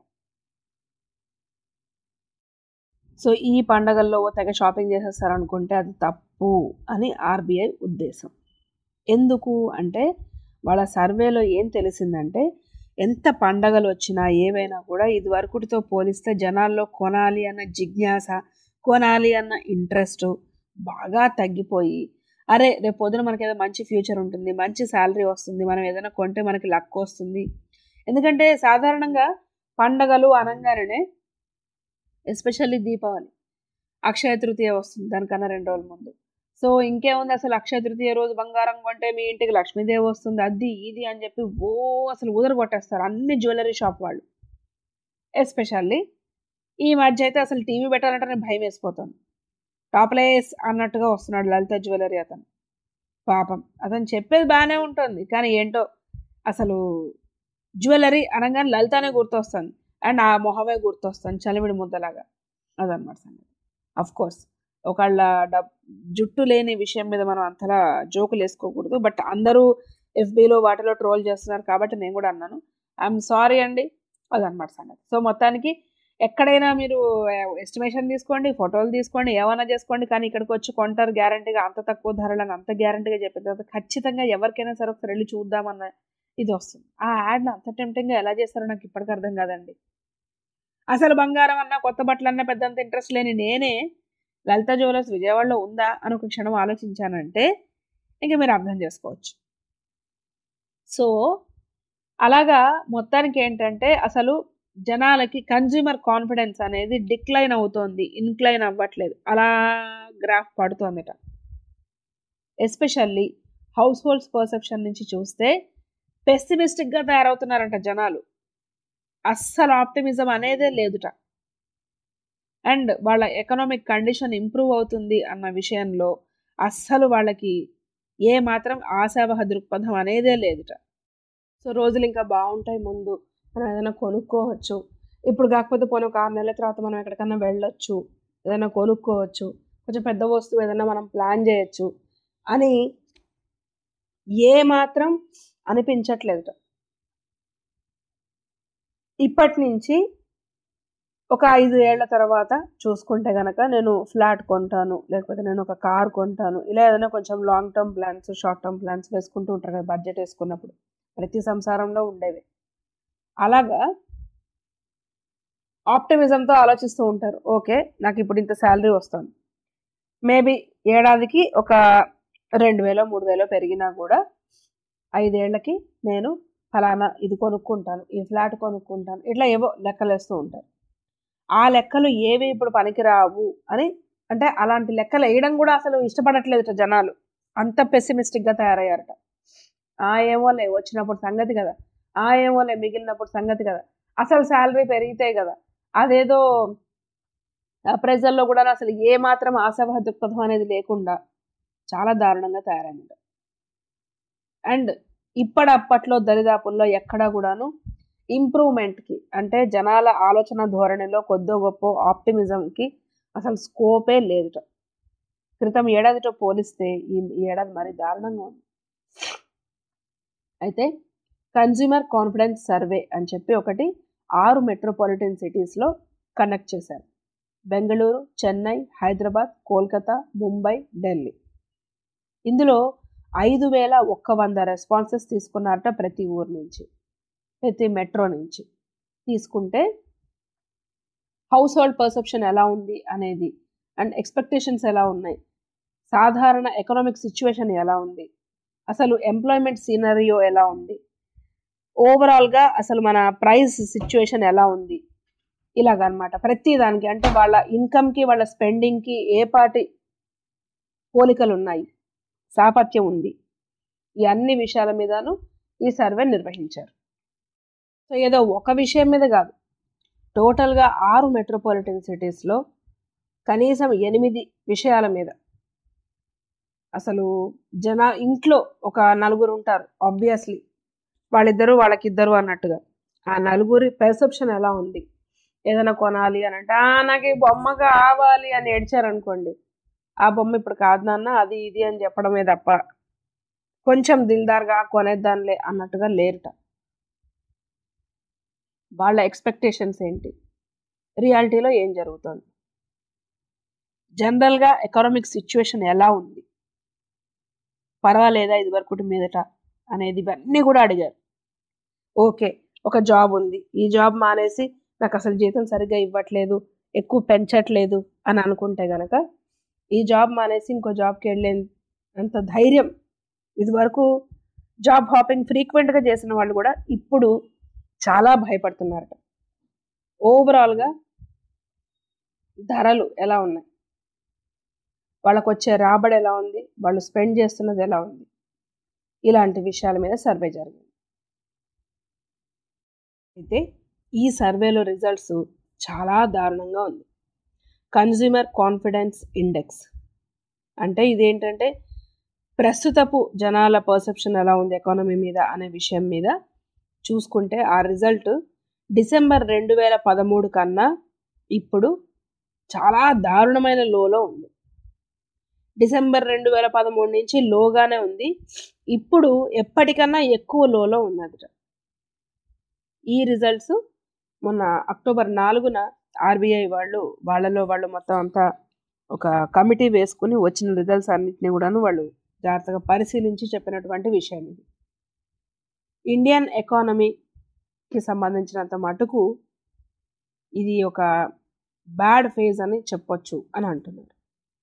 Speaker 4: సో ఈ పండగల్లో ఓ తెగ షాపింగ్ చేసేస్తారు అనుకుంటే అది తప్పు అని ఆర్బీఐ ఉద్దేశం ఎందుకు అంటే వాళ్ళ సర్వేలో ఏం తెలిసిందంటే ఎంత పండగలు వచ్చినా ఏవైనా కూడా ఇది వరకుటితో పోలిస్తే జనాల్లో కొనాలి అన్న జిజ్ఞాస కొనాలి అన్న ఇంట్రెస్ట్ బాగా తగ్గిపోయి అరే రేపు పొద్దున మనకి ఏదో మంచి ఫ్యూచర్ ఉంటుంది మంచి శాలరీ వస్తుంది మనం ఏదైనా కొంటే మనకి లక్ వస్తుంది ఎందుకంటే సాధారణంగా పండగలు అనగానే ఎస్పెషల్లీ దీపావళి అక్షయ తృతీయ వస్తుంది దానికన్నా రెండు రోజుల ముందు సో ఇంకేముంది అసలు అక్షయ తృతీయ రోజు బంగారం కొంటే మీ ఇంటికి లక్ష్మీదేవి వస్తుంది అది ఇది అని చెప్పి ఓ అసలు ఊదర కొట్టేస్తారు అన్ని జ్యువెలరీ షాప్ వాళ్ళు ఎస్పెషల్లీ ఈ మధ్య అయితే అసలు టీవీ పెట్టాలంటే నేను భయం వేసిపోతాను టాప్లేస్ అన్నట్టుగా వస్తున్నాడు లలిత జ్యువెలరీ అతను పాపం అతను చెప్పేది బాగానే ఉంటుంది కానీ ఏంటో అసలు జ్యువెలరీ అనగానే లలితనే గుర్తొస్తుంది అండ్ ఆ మొహమే గుర్తొస్తుంది చలివిడి ముద్దలాగా అదనమాట సంగతి అఫ్ కోర్స్ ఒకళ్ళ డబ్ జుట్టు లేని విషయం మీద మనం అంతలా జోకులు వేసుకోకూడదు బట్ అందరూ ఎఫ్బీలో వాటిలో ట్రోల్ చేస్తున్నారు కాబట్టి నేను కూడా అన్నాను ఐఎమ్ సారీ అండి అదనమాట సంగతి సో మొత్తానికి ఎక్కడైనా మీరు ఎస్టిమేషన్ తీసుకోండి ఫోటోలు తీసుకోండి ఏమైనా చేసుకోండి కానీ ఇక్కడికి వచ్చి కొంటారు గ్యారంటీగా అంత తక్కువ ధరలను అంత గ్యారంటీగా చెప్పిన తర్వాత ఖచ్చితంగా ఎవరికైనా సరే ఒకసారి వెళ్ళి చూద్దామన్న ఇది వస్తుంది ఆ యాడ్ని అంత టెంప్టింగ్గా ఎలా చేస్తారో నాకు ఇప్పటికీ అర్థం కాదండి అసలు బంగారం అన్నా కొత్త బట్టలు అన్నా పెద్దంత ఇంట్రెస్ట్ లేని నేనే లలిత జ్యువెలర్స్ విజయవాడలో ఉందా అని ఒక క్షణం ఆలోచించానంటే ఇంకా మీరు అర్థం చేసుకోవచ్చు సో అలాగా మొత్తానికి ఏంటంటే అసలు జనాలకి కన్జ్యూమర్ కాన్ఫిడెన్స్ అనేది డిక్లైన్ అవుతోంది ఇన్క్లైన్ అవ్వట్లేదు అలా గ్రాఫ్ పడుతోందిట ఎస్పెషల్లీ హౌస్ హోల్డ్స్ పర్సెప్షన్ నుంచి చూస్తే పెస్సిమిస్టిక్గా తయారవుతున్నారంట జనాలు అస్సలు ఆప్టిమిజం అనేదే లేదుట అండ్ వాళ్ళ ఎకనామిక్ కండిషన్ ఇంప్రూవ్ అవుతుంది అన్న విషయంలో అస్సలు వాళ్ళకి ఏ మాత్రం ఆశావహ దృక్పథం అనేదే లేదుట సో రోజులు ఇంకా బాగుంటాయి ముందు మనం ఏదైనా కొనుక్కోవచ్చు ఇప్పుడు కాకపోతే పోనీ ఒక ఆరు నెలల తర్వాత మనం ఎక్కడికన్నా వెళ్ళొచ్చు ఏదైనా కొనుక్కోవచ్చు కొంచెం పెద్ద వస్తువు ఏదైనా మనం ప్లాన్ చేయొచ్చు అని ఏ మాత్రం అనిపించట్లేదుట ఇప్పటి నుంచి ఒక ఐదు ఏళ్ల తర్వాత చూసుకుంటే కనుక నేను ఫ్లాట్ కొంటాను లేకపోతే నేను ఒక కార్ కొంటాను ఇలా ఏదైనా కొంచెం long term plans short term plans వేసుకుంటూ ఉంటారు కదా బడ్జెట్ వేసుకున్నప్పుడు ప్రతి సంసారంలో ఉండేవి అలాగా ఆప్టిమిజంతో ఆలోచిస్తూ ఉంటారు ఓకే నాకు ఇప్పుడు ఇంత శాలరీ వస్తుంది మేబీ ఏడాదికి ఒక రెండు వేలో మూడు వేలో పెరిగినా కూడా ఐదేళ్లకి నేను ఫలానా ఇది కొనుక్కుంటాను ఈ ఫ్లాట్ కొనుక్కుంటాను ఇట్లా ఏవో లెక్కలు వేస్తూ ఉంటారు ఆ లెక్కలు ఏవి ఇప్పుడు పనికిరావు అని అంటే అలాంటి లెక్కలు వేయడం కూడా అసలు ఇష్టపడట్లేదుట జనాలు అంత పెసిమిస్టిక్గా తయారయ్యారట ఆ ఏమోలే వచ్చినప్పుడు సంగతి కదా ఆ ఏమోలే మిగిలినప్పుడు సంగతి కదా అసలు శాలరీ పెరిగితే కదా అదేదో ప్రజల్లో కూడా అసలు ఏ మాత్రం ఆశావహ దృక్పథం అనేది లేకుండా చాలా దారుణంగా తయారైంది అండ్ ఇప్పటప్పట్లో దరిదాపుల్లో ఎక్కడా కూడాను ఇంప్రూవ్మెంట్కి అంటే జనాల ఆలోచన ధోరణిలో కొద్దో గొప్ప ఆప్టిమిజంకి అసలు స్కోపే లేదుట క్రితం ఏడాదితో పోలిస్తే ఈ ఈ ఏడాది మరీ దారుణంగా ఉంది అయితే కన్జ్యూమర్ కాన్ఫిడెన్స్ సర్వే అని చెప్పి ఒకటి ఆరు మెట్రోపాలిటన్ సిటీస్లో కండక్ట్ చేశారు బెంగళూరు చెన్నై హైదరాబాద్ కోల్కతా ముంబై ఢిల్లీ ఇందులో ఐదు వేల ఒక్క వంద రెస్పాన్సెస్ తీసుకున్నారట ప్రతి ఊరు నుంచి ప్రతి మెట్రో నుంచి తీసుకుంటే హౌస్ హోల్డ్ పర్సెప్షన్ ఎలా ఉంది అనేది అండ్ ఎక్స్పెక్టేషన్స్ ఎలా ఉన్నాయి సాధారణ ఎకనామిక్ సిచ్యువేషన్ ఎలా ఉంది అసలు ఎంప్లాయ్మెంట్ సీనరియో ఎలా ఉంది ఓవరాల్గా అసలు మన ప్రైస్ సిచ్యువేషన్ ఎలా ఉంది ఇలాగనమాట ప్రతి దానికి అంటే వాళ్ళ ఇన్కమ్కి వాళ్ళ స్పెండింగ్కి ఏ పాటి పోలికలు ఉన్నాయి సాపత్యం ఉంది ఈ అన్ని విషయాల మీదను ఈ సర్వే నిర్వహించారు సో ఏదో ఒక విషయం మీద కాదు టోటల్గా ఆరు మెట్రోపాలిటన్ సిటీస్లో కనీసం ఎనిమిది విషయాల మీద అసలు జన ఇంట్లో ఒక నలుగురు ఉంటారు ఆబ్వియస్లీ వాళ్ళిద్దరు వాళ్ళకిద్దరు అన్నట్టుగా ఆ నలుగురి పెర్సెప్షన్ ఎలా ఉంది ఏదైనా కొనాలి అని అంటే "ఆ, నాకు ఈ బొమ్మ కావాలి అని ఏడ్చారనుకోండి ఆ బొమ్మ ఇప్పుడు కాదు నాన్న అది ఇది అని చెప్పడమే తప్ప కొంచెం దిల్దార్గా కొనేద్దాంలే అన్నట్టుగా లేరుట వాళ్ళ ఎక్స్పెక్టేషన్స్ ఏంటి రియాలిటీలో ఏం జరుగుతుంది జనరల్గా ఎకనామిక్ సిచ్యువేషన్ ఎలా ఉంది పర్వాలేదా ఇది వరకు మీదట అనేది ఇవన్నీ కూడా అడిగారు ఓకే ఒక జాబ్ ఉంది ఈ జాబ్ మానేసి నాకు అసలు జీతం సరిగ్గా ఇవ్వట్లేదు ఎక్కువ పెంచట్లేదు అని అనుకుంటే గనక ఈ జాబ్ మానేసి ఇంకో జాబ్కి వెళ్ళే అంత ధైర్యం ఇది వరకు జాబ్ హాపింగ్ ఫ్రీక్వెంట్గా చేసిన వాళ్ళు కూడా ఇప్పుడు చాలా భయపడుతున్నారట ఓవరాల్గా ధరలు ఎలా ఉన్నాయి వాళ్ళకు వచ్చే రాబడి ఎలా ఉంది వాళ్ళు స్పెండ్ చేస్తున్నది ఎలా ఉంది ఇలాంటి విషయాల మీద సర్వే జరిగింది అయితే ఈ సర్వేలో రిజల్ట్స్ చాలా దారుణంగా ఉంది కన్జ్యూమర్ కాన్ఫిడెన్స్ ఇండెక్స్ అంటే ఇదేంటంటే ప్రస్తుతపు జనాల పర్సెప్షన్ ఎలా ఉంది ఎకానమీ మీద అనే విషయం మీద చూసుకుంటే ఆ రిజల్ట్ డిసెంబర్ రెండు వేల పదమూడు కన్నా ఇప్పుడు చాలా దారుణమైన లోలో ఉంది డిసెంబర్ రెండు వేల పదమూడు నుంచి లోగానే ఉంది ఇప్పుడు ఎప్పటికన్నా ఎక్కువ లోలో ఉన్నది ఈ రిజల్ట్స్ మొన్న అక్టోబర్ నాలుగున ఆర్బీఐ వాళ్ళు వాళ్ళలో వాళ్ళు మొత్తం అంతా ఒక కమిటీ వేసుకుని వచ్చిన రిజల్ట్స్ అన్నింటినీ కూడాను వాళ్ళు జాగ్రత్తగా పరిశీలించి చెప్పినటువంటి విషయం ఇది ఇండియన్ ఎకానమీకి సంబంధించినంత మటుకు ఇది ఒక బ్యాడ్ ఫేజ్ అని చెప్పొచ్చు అని అంటున్నారు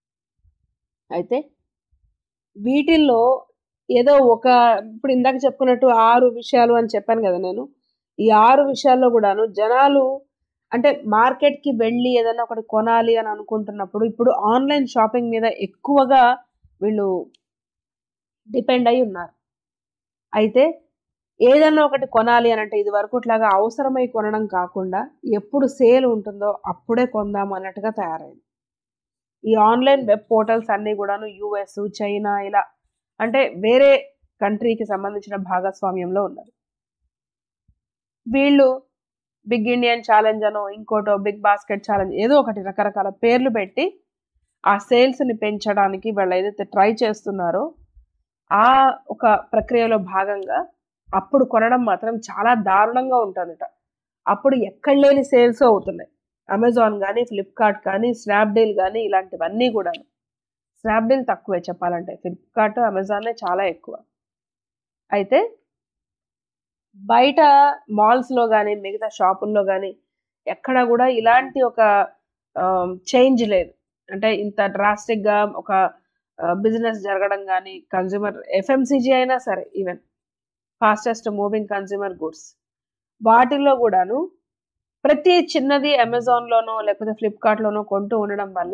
Speaker 4: అయితే వీటిల్లో ఏదో ఒక ఇప్పుడు ఇందాక చెప్పుకున్నట్టు ఆరు విషయాలు అని చెప్పాను కదా నేను ఈ ఆరు విషయాల్లో కూడాను జనాలు అంటే మార్కెట్కి వెళ్ళి ఏదైనా ఒకటి కొనాలి అని అనుకుంటున్నప్పుడు ఇప్పుడు ఆన్లైన్ షాపింగ్ మీద ఎక్కువగా వీళ్ళు డిపెండ్ అయి ఉన్నారు అయితే ఏదైనా ఒకటి కొనాలి అని అంటే ఇది వరకుట్లాగా అవసరమై కొనడం కాకుండా ఎప్పుడు సేల్ ఉంటుందో అప్పుడే కొందాం అన్నట్టుగా తయారైంది ఈ ఆన్లైన్ వెబ్ పోర్టల్స్ అన్నీ కూడాను యుఎస్ చైనా ఇలా అంటే వేరే కంట్రీకి సంబంధించిన భాగస్వామ్యంలో ఉన్నారు వీళ్ళు బిగ్ ఇండియన్ ఛాలెంజ్ అనో ఇంకోటో బిగ్ బాస్కెట్ ఛాలెంజ్ ఏదో ఒకటి రకరకాల పేర్లు పెట్టి ఆ సేల్స్ని పెంచడానికి వాళ్ళు ఏదైతే ట్రై చేస్తున్నారో ఆ ఒక ప్రక్రియలో భాగంగా అప్పుడు కొనడం మాత్రం చాలా దారుణంగా ఉంటుందట అప్పుడు ఎక్కడ లేని సేల్స్ అవుతున్నాయి అమెజాన్ కానీ ఫ్లిప్కార్ట్ కానీ స్నాప్డీల్ కానీ ఇలాంటివన్నీ కూడా స్నాప్డీల్ తక్కువే చెప్పాలంటే ఫ్లిప్కార్ట్ అమెజాన్లే చాలా ఎక్కువ అయితే బయట మాల్స్లో కానీ మిగతా షాపుల్లో కానీ ఎక్కడ కూడా ఇలాంటి ఒక చేంజ్ లేదు అంటే ఇంత డ్రాస్టిక్గా ఒక బిజినెస్ జరగడం కానీ కన్జ్యూమర్ ఎఫ్ఎంసీజీ అయినా సరే even fastest moving consumer goods వాటిల్లో కూడాను ప్రతి చిన్నది అమెజాన్లోనో లేకపోతే ఫ్లిప్కార్ట్లోనో కొంటూ ఉండడం వల్ల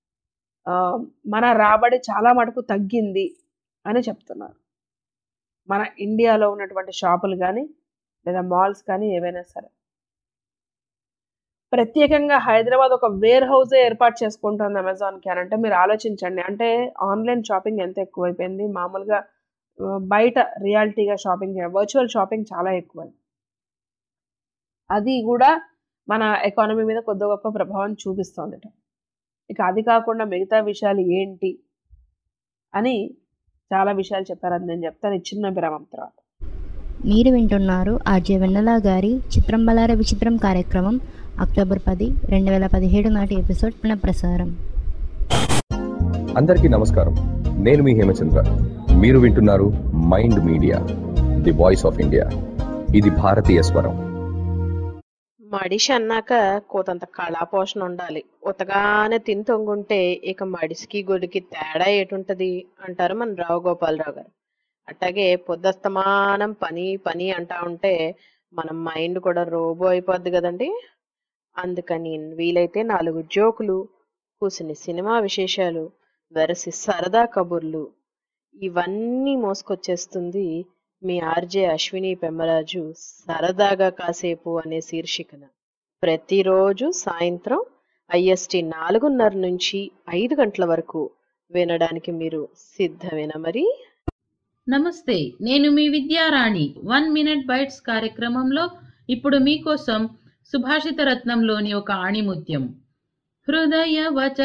Speaker 4: మన రాబడి చాలా మటుకు తగ్గింది అని చెప్తున్నారు మన ఇండియాలో ఉన్నటువంటి షాపులు కానీ లేదా మాల్స్ కానీ ఏవైనా సరే ప్రత్యేకంగా హైదరాబాద్ ఒక వేర్ హౌస్ ఏర్పాటు చేసుకుంటుంది అమెజాన్కి అని అంటే మీరు ఆలోచించండి అంటే ఆన్లైన్ షాపింగ్ ఎంత ఎక్కువైపోయింది మామూలుగా ఆ, బయట రియాలిటీగా షాపింగ్ చేయడం వర్చువల్ షాపింగ్ చాలా ఎక్కువైంది అది కూడా మన ఎకానమీ మీద కొద్ది గొప్ప ప్రభావం చూపిస్తోందట ఇక అది కాకుండా మిగతా విషయాలు ఏంటి అని చాలా విషయాలు చెప్పారు అది నేను చెప్తాను ఈ చిన్న విరామం తర్వాత
Speaker 1: మీరు వింటున్నారు ఆర్జే వెన్నెల గారి చిత్రం బలార విచిత్రం కార్యక్రమం అక్టోబర్ పది రెండు వేల పదిహేడు నాటి ఎపిసోడ్ పునఃప్రసారం
Speaker 16: అందరికీ నమస్కారం నేను మీ హేమచంద్ర మీరు వింటున్నారు mind media the voice of India ఇది భారతీయ స్వరం
Speaker 2: మడిషి అన్నాక కోతంత కళాపోషణ ఉండాలి ఉతగానే తిని తొంగుంటే ఇక మడిసికి గొడికి తేడా ఏటుంటది అంటారు మన రావు గోపాలరావు గారు అట్లాగే పొద్దస్తమానం పని పని అంటా ఉంటే మన మైండ్ కూడా రోబో అయిపోద్ది కదండి అందుకని వీలైతే నాలుగు జోకులు కూసిని సినిమా విశేషాలు వెరసి సరదా కబుర్లు ఇవన్నీ మోసుకొచ్చేస్తుంది మీ ఆర్జే అశ్విని పెమ్మరాజు సరదాగా కాసేపు అనే శీర్షికన ప్రతిరోజు సాయంత్రం ఐఎస్టి నాలుగున్నర నుంచి ఐదు గంటల వరకు వినడానికి మీరు సిద్ధమేనా మరి
Speaker 8: నమస్తే నేను మీ విద్యారాణి వన్ మినిట్ బైట్స్ కార్యక్రమంలో ఇప్పుడు మీకోసం సుభాషిత రత్నంలోని ఒక ఆణిముత్యం హృదయ వచ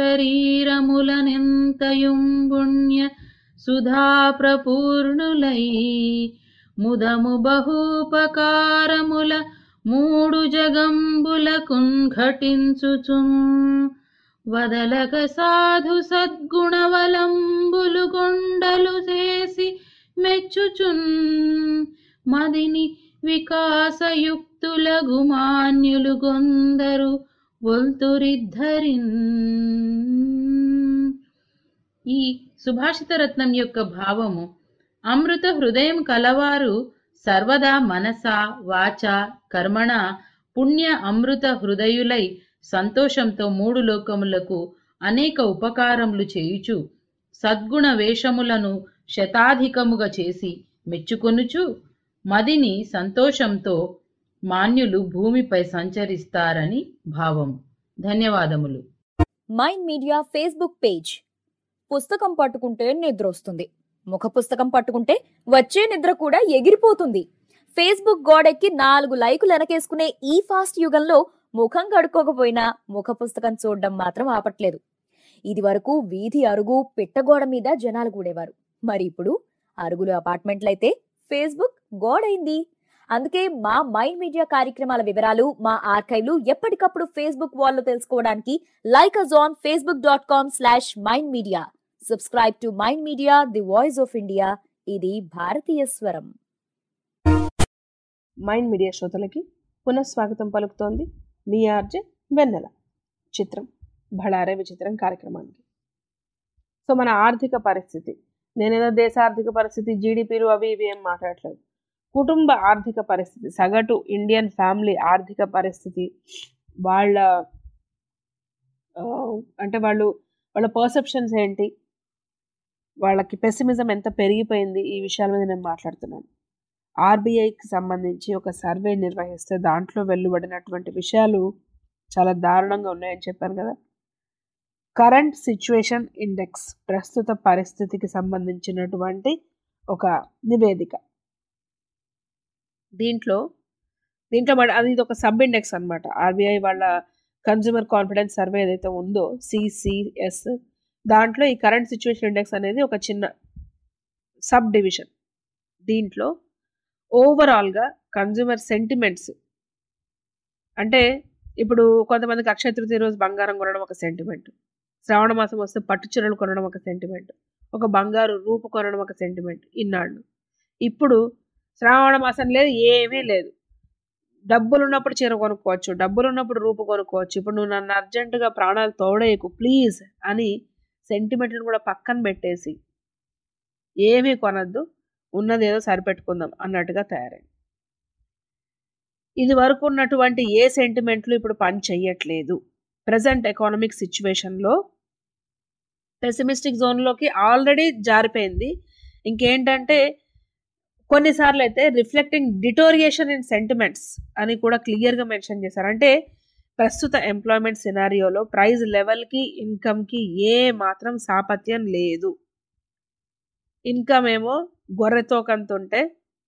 Speaker 8: శరీరములనెంతయుంబుణ్య సుధా ప్రపూర్ణులై ముదము బహూపకారముల మూడు జగంబులకున్ ఘటించుచున్ వదలక సాధు సద్గుణవలంబులు కొండలు చేసి మెచ్చుచున్ మదిని వికాసయుక్తుల గుమాన్యులు కొందరు ఒల్తురిద్ధరిన్ ఈ సుభాషిత రత్నం యొక్క భావము అమృత హృదయం కలవారు సర్వదా మనస వాచ కర్మణ పుణ్య అమృత హృదయులై సంతోషంతో మూడు లోకములకు అనేక ఉపకారములు చేయుచు సద్గుణ వేషములను శతాధికముగా చేసి మెచ్చుకొనుచు మదిని సంతోషంతో మాన్యులు భూమిపై సంచరిస్తారని భావం ధన్యవాదములు
Speaker 3: మైండ్ మీడియా ఫేస్బుక్ పేజ్ పుస్తకం పట్టుకుంటే నిద్ర వస్తుంది ముఖ పుస్తకం పట్టుకుంటే వచ్చే నిద్ర కూడా ఎగిరిపోతుంది ఫేస్బుక్ గోడెక్కి నాలుగు లైకులు వెనకేసుకునే ఈ ఫాస్ట్ యుగంలో ముఖం కడుక్కోకపోయినా ముఖ పుస్తకం చూడడం మాత్రం ఆపట్లేదు ఇది వరకు వీధి అరుగు పిట్టగోడ మీద జనాలు కూడేవారు మరి ఇప్పుడు అరుగులు అపార్ట్మెంట్లయితే ఫేస్బుక్ గోడైంది అందుకే మా మైండ్ మీడియా కార్యక్రమాల వివరాలు మా ఆర్కైవ్లు ఎప్పటికప్పుడు ఫేస్బుక్ వాల్లో తెలుసుకోవడానికి like us on Facebook dot com slash mind media subscribe to mind media the voice of India ఇది భారతీయ స్వరం
Speaker 4: మైండ్ మీడియా శ్రోతలకి పునఃస్వాగతం పలుకుతోంది మీ ఆర్జే వెన్నెల చిత్రం బళారే విచిత్రం కార్యక్రమానికి సో మన ఆర్థిక పరిస్థితి నేనేదో దేశ ఆర్థిక పరిస్థితి జీడిపిలు అవి ఇవి ఏం మాట్లాడట్లేదు కుటుంబ ఆర్థిక పరిస్థితి సగటు ఇండియన్ ఫ్యామిలీ ఆర్థిక పరిస్థితి వాళ్ళ ఆ, అంటే వాళ్ళు వాళ్ళ పర్సెప్షన్స్ ఏంటి వాళ్ళకి పెసిమిజం ఎంత పెరిగిపోయింది ఈ విషయాల మీద నేను మాట్లాడుతున్నాను ఆర్బీఐకి సంబంధించి ఒక సర్వే నిర్వహిస్తే దాంట్లో వెలువడినటువంటి విషయాలు చాలా దారుణంగా ఉన్నాయని చెప్పాను కదా కరెంట్ సిచ్యువేషన్ ఇండెక్స్ ప్రస్తుత పరిస్థితికి సంబంధించినటువంటి ఒక నివేదిక దీంట్లో దీంట్లో మన- అది ఇది ఒక సబ్ ఇండెక్స్ అనమాట ఆర్బీఐ వాళ్ళ కన్జ్యూమర్ కాన్ఫిడెన్స్ సర్వే ఏదైతే ఉందో సిసిఎస్ దాంట్లో ఈ కరెంట్ సిచ్యువేషన్ ఇండెక్స్ అనేది ఒక చిన్న సబ్ డివిజన్ దీంట్లో ఓవరాల్గా కన్జ్యూమర్ సెంటిమెంట్స్ అంటే ఇప్పుడు కొంతమందికి అక్షయ తృతీయ రోజు బంగారం కొనడం ఒక సెంటిమెంట్ శ్రావణ మాసం వస్తే పట్టు చీరలు కొనడం ఒక సెంటిమెంట్ ఒక బంగారు రూపు కొనడం ఒక సెంటిమెంట్ ఇన్నాళ్ళు ఇప్పుడు శ్రావణ మాసం లేదు ఏమీ లేదు డబ్బులు ఉన్నప్పుడు చీర కొనుక్కోవచ్చు డబ్బులు ఉన్నప్పుడు రూపు కొనుక్కోవచ్చు ఇప్పుడు నువ్వు నన్ను అర్జెంటుగా ప్రాణాలు తోడేయకు ప్లీజ్ అని సెంటిమెంట్లను కూడా పక్కన పెట్టేసి ఏమీ కొనద్దు ఉన్నది ఏదో సరిపెట్టుకుందాం అన్నట్టుగా తయారైంది ఇది వరకు ఉన్నటువంటి ఏ సెంటిమెంట్లు ఇప్పుడు పని చెయ్యట్లేదు ప్రజెంట్ ఎకానమిక్ సిచ్యువేషన్లో పెసిమిస్టిక్ జోన్లోకి ఆల్రెడీ జారిపోయింది ఇంకేంటంటే కొన్నిసార్లు అయితే రిఫ్లెక్టింగ్ డిటోరియేషన్ ఇన్ సెంటిమెంట్స్ అని కూడా క్లియర్గా మెన్షన్ చేశారు అంటే ప్రస్తుత ఎంప్లాయ్మెంట్ సినారియోలో ప్రైజ్ లెవెల్కి ఇన్కమ్కి ఏ మాత్రం సాపత్యం లేదు ఇన్కమ్ ఏమో గొర్రెతోకంతుంటే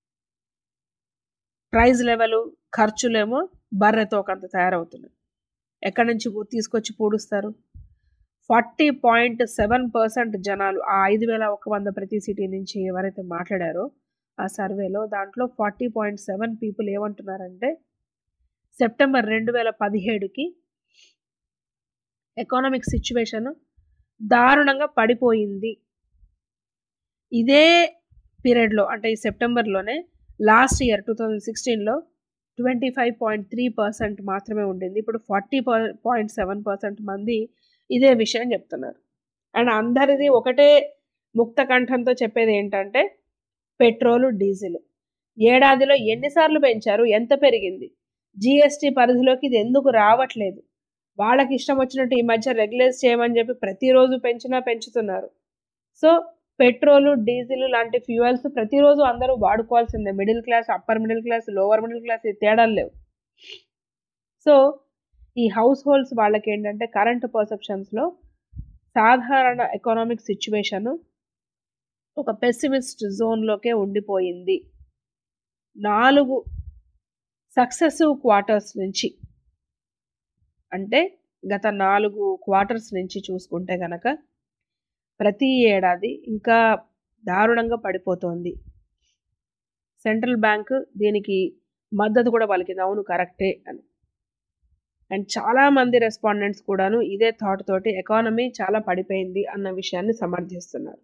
Speaker 4: ప్రైజ్ లెవెల్ ఖర్చులేమో బర్రెతోకంత తయారవుతున్నాయి ఎక్కడి నుంచి తీసుకొచ్చి పూడుస్తారు ఫార్టీ పాయింట్ సెవెన్ పర్సెంట్ జనాలు ఆ ఐదు వేల ఒక వంద ప్రతి సిటీ నుంచి ఎవరైతే మాట్లాడారో ఆ సర్వేలో దాంట్లో ఫార్టీ పాయింట్ సెవెన్ పీపుల్ ఏమంటున్నారంటే సెప్టెంబర్ రెండు వేల పదిహేడుకి ఎకానమిక్ సిచ్యువేషన్ దారుణంగా పడిపోయింది ఇదే పీరియడ్లో అంటే ఈ సెప్టెంబర్లోనే లాస్ట్ ఇయర్ టూ థౌజండ్ సిక్స్టీన్లో twenty five point three percent మాత్రమే ఉండింది ఇప్పుడు ఫార్టీ పాయింట్ సెవెన్ పర్సెంట్ మంది ఇదే విషయం చెప్తున్నారు అండ్ అందరిది ఒకటే ముక్త కంఠంతో చెప్పేది ఏంటంటే పెట్రోలు డీజిల్ ఏడాదిలో ఎన్నిసార్లు పెంచారు ఎంత పెరిగింది జిఎస్టీ పరిధిలోకి ఇది ఎందుకు రావట్లేదు వాళ్ళకి ఇష్టం వచ్చినట్టు ఈ మధ్య రెగ్యులేట్ చేయమని చెప్పి ప్రతిరోజు పెంచినా పెంచుతున్నారు సో పెట్రోలు డీజిల్ లాంటి ఫ్యూయల్స్ ప్రతిరోజు అందరూ వాడుకోవాల్సిందే middle class upper middle class lower middle class ఈ తేడాలు లేవు సో ఈ హౌస్ హోల్డ్స్ వాళ్ళకి ఏంటంటే కరెంట్ పర్సెప్షన్స్లో సాధారణ ఎకనామిక్ సిచ్యువేషన్ ఒక పెసిమిస్ట్ జోన్లోకే ఉండిపోయింది నాలుగు సక్సెసివ్ క్వార్టర్స్ నుంచి అంటే గత నాలుగు క్వార్టర్స్ నుంచి చూసుకుంటే కనుక ప్రతి ఏడాది ఇంకా దారుణంగా పడిపోతోంది సెంట్రల్ బ్యాంక్ దీనికి మద్దతు కూడా పలికింది అవును కరెక్టే అని అండ్ చాలామంది రెస్పాండెంట్స్ కూడాను ఇదే థాట్ తోటి ఎకానమీ చాలా పడిపోయింది అన్న విషయాన్ని సమర్థిస్తున్నారు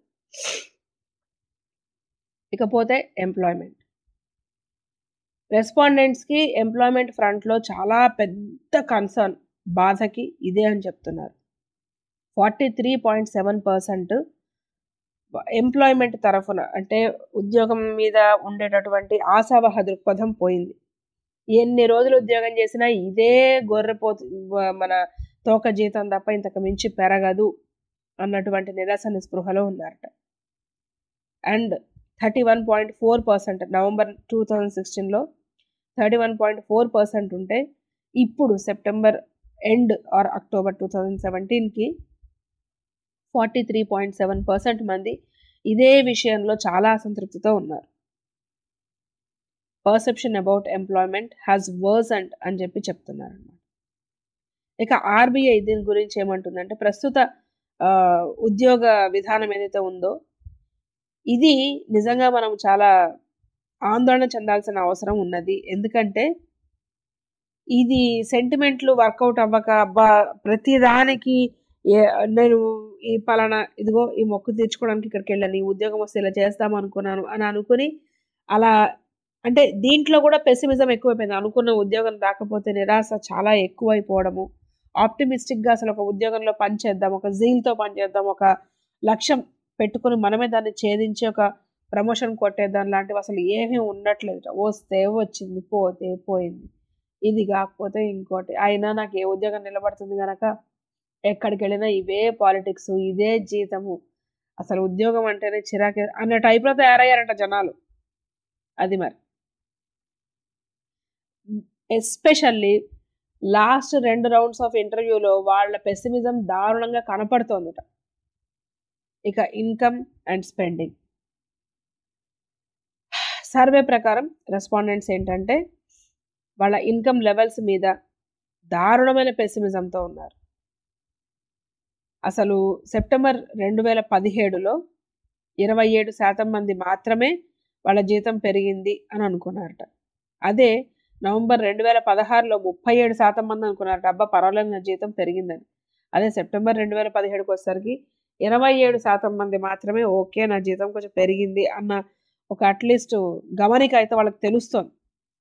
Speaker 4: ఇకపోతే ఎంప్లాయ్మెంట్ రెస్పాండెంట్స్కి ఎంప్లాయ్మెంట్ ఫ్రంట్లో చాలా పెద్ద కన్సర్న్ బాధకి ఇదే అని చెప్తున్నారు forty three point seven percent employment తరఫున అంటే ఉద్యోగం మీద ఉండేటటువంటి ఆశావహ దృక్పథం పోయింది ఎన్ని రోజులు ఉద్యోగం చేసినా ఇదే గొర్రెపోతు మన తోక జీతం తప్ప ఇంతకు మించి పెరగదు అన్నటువంటి నిరాశ నిస్పృహలో ఉన్నారట and thirty one point four percent November two thousand సిక్స్టీన్లో thirty one point four percent ఉంటే ఇప్పుడు September end or October two thousand సెవెంటీన్కి forty three point seven percent మంది ఇదే విషయంలో చాలా అసంతృప్తితో ఉన్నారు perception about employment has worsened అని చెప్పి చెప్తున్నారు అనమాట ఇక ఆర్బీఐ దీని గురించి ఏమంటుందంటే ప్రస్తుత ఉద్యోగ విధానం ఏదైతే ఉందో ఇది నిజంగా మనం చాలా ఆందోళన చెందాల్సిన అవసరం ఉన్నది ఎందుకంటే ఇది సెంటిమెంట్లు వర్కౌట్ అవ్వక అబ్బా ప్రతిదానికి నేను ఈ పలానా ఇదిగో ఈ మొక్కు తీర్చుకోవడానికి ఇక్కడికి వెళ్ళాను ఈ ఉద్యోగం వస్తే ఇలా చేస్తాం అనుకున్నాను అని అనుకుని అలా అంటే దీంట్లో కూడా పెసిమిజం ఎక్కువైపోయింది అనుకున్న ఉద్యోగం రాకపోతే నిరాశ చాలా ఎక్కువైపోవడము ఆప్టిమిస్టిక్గా అసలు ఒక ఉద్యోగంలో పనిచేద్దాం ఒక జీల్తో పనిచేద్దాం ఒక లక్ష్యం పెట్టుకుని మనమే దాన్ని ఛేదించి ఒక ప్రమోషన్ కొట్టేద్దాం లాంటివి అసలు ఏమీ ఉండట్లేదు వస్తే వచ్చింది పోతే పోయింది ఇది కాకపోతే ఇంకోటి అయినా నాకు ఏ ఉద్యోగం నిలబడుతుంది కనుక ఎక్కడికి వెళ్ళినా ఇవే పాలిటిక్స్ ఇదే జీతము అసలు ఉద్యోగం అంటేనే చిరాకే అనే టైప్లో తయారయ్యారంట జనాలు అది మరి ఎస్పెషల్లీ లాస్ట్ రెండు రౌండ్స్ ఆఫ్ ఇంటర్వ్యూలో వాళ్ళ పెసిమిజం దారుణంగా కనపడుతోందిట ఇక ఇన్కమ్ అండ్ స్పెండింగ్ సర్వే ప్రకారం రెస్పాండెంట్స్ ఏంటంటే వాళ్ళ ఇన్కమ్ లెవెల్స్ మీద దారుణమైన పెసిమిజంతో ఉన్నారు అసలు సెప్టెంబర్ రెండు వేల పదిహేడులో ఇరవై ఏడు శాతం మంది మాత్రమే వాళ్ళ జీతం పెరిగింది అని అనుకున్నారట అదే నవంబర్ రెండు వేల పదహారులో ముప్పై ఏడు శాతం మంది అనుకున్నారట అబ్బా పర్వాలేదు నా జీతం పెరిగిందని అదే సెప్టెంబర్ రెండు వేల పదిహేడుకి వచ్చేసరికి ఇరవై ఏడు శాతం మంది మాత్రమే ఓకే నా జీతం కొంచెం పెరిగింది అన్న ఒక అట్లీస్ట్ గమనిక అయితే వాళ్ళకి తెలుస్తోంది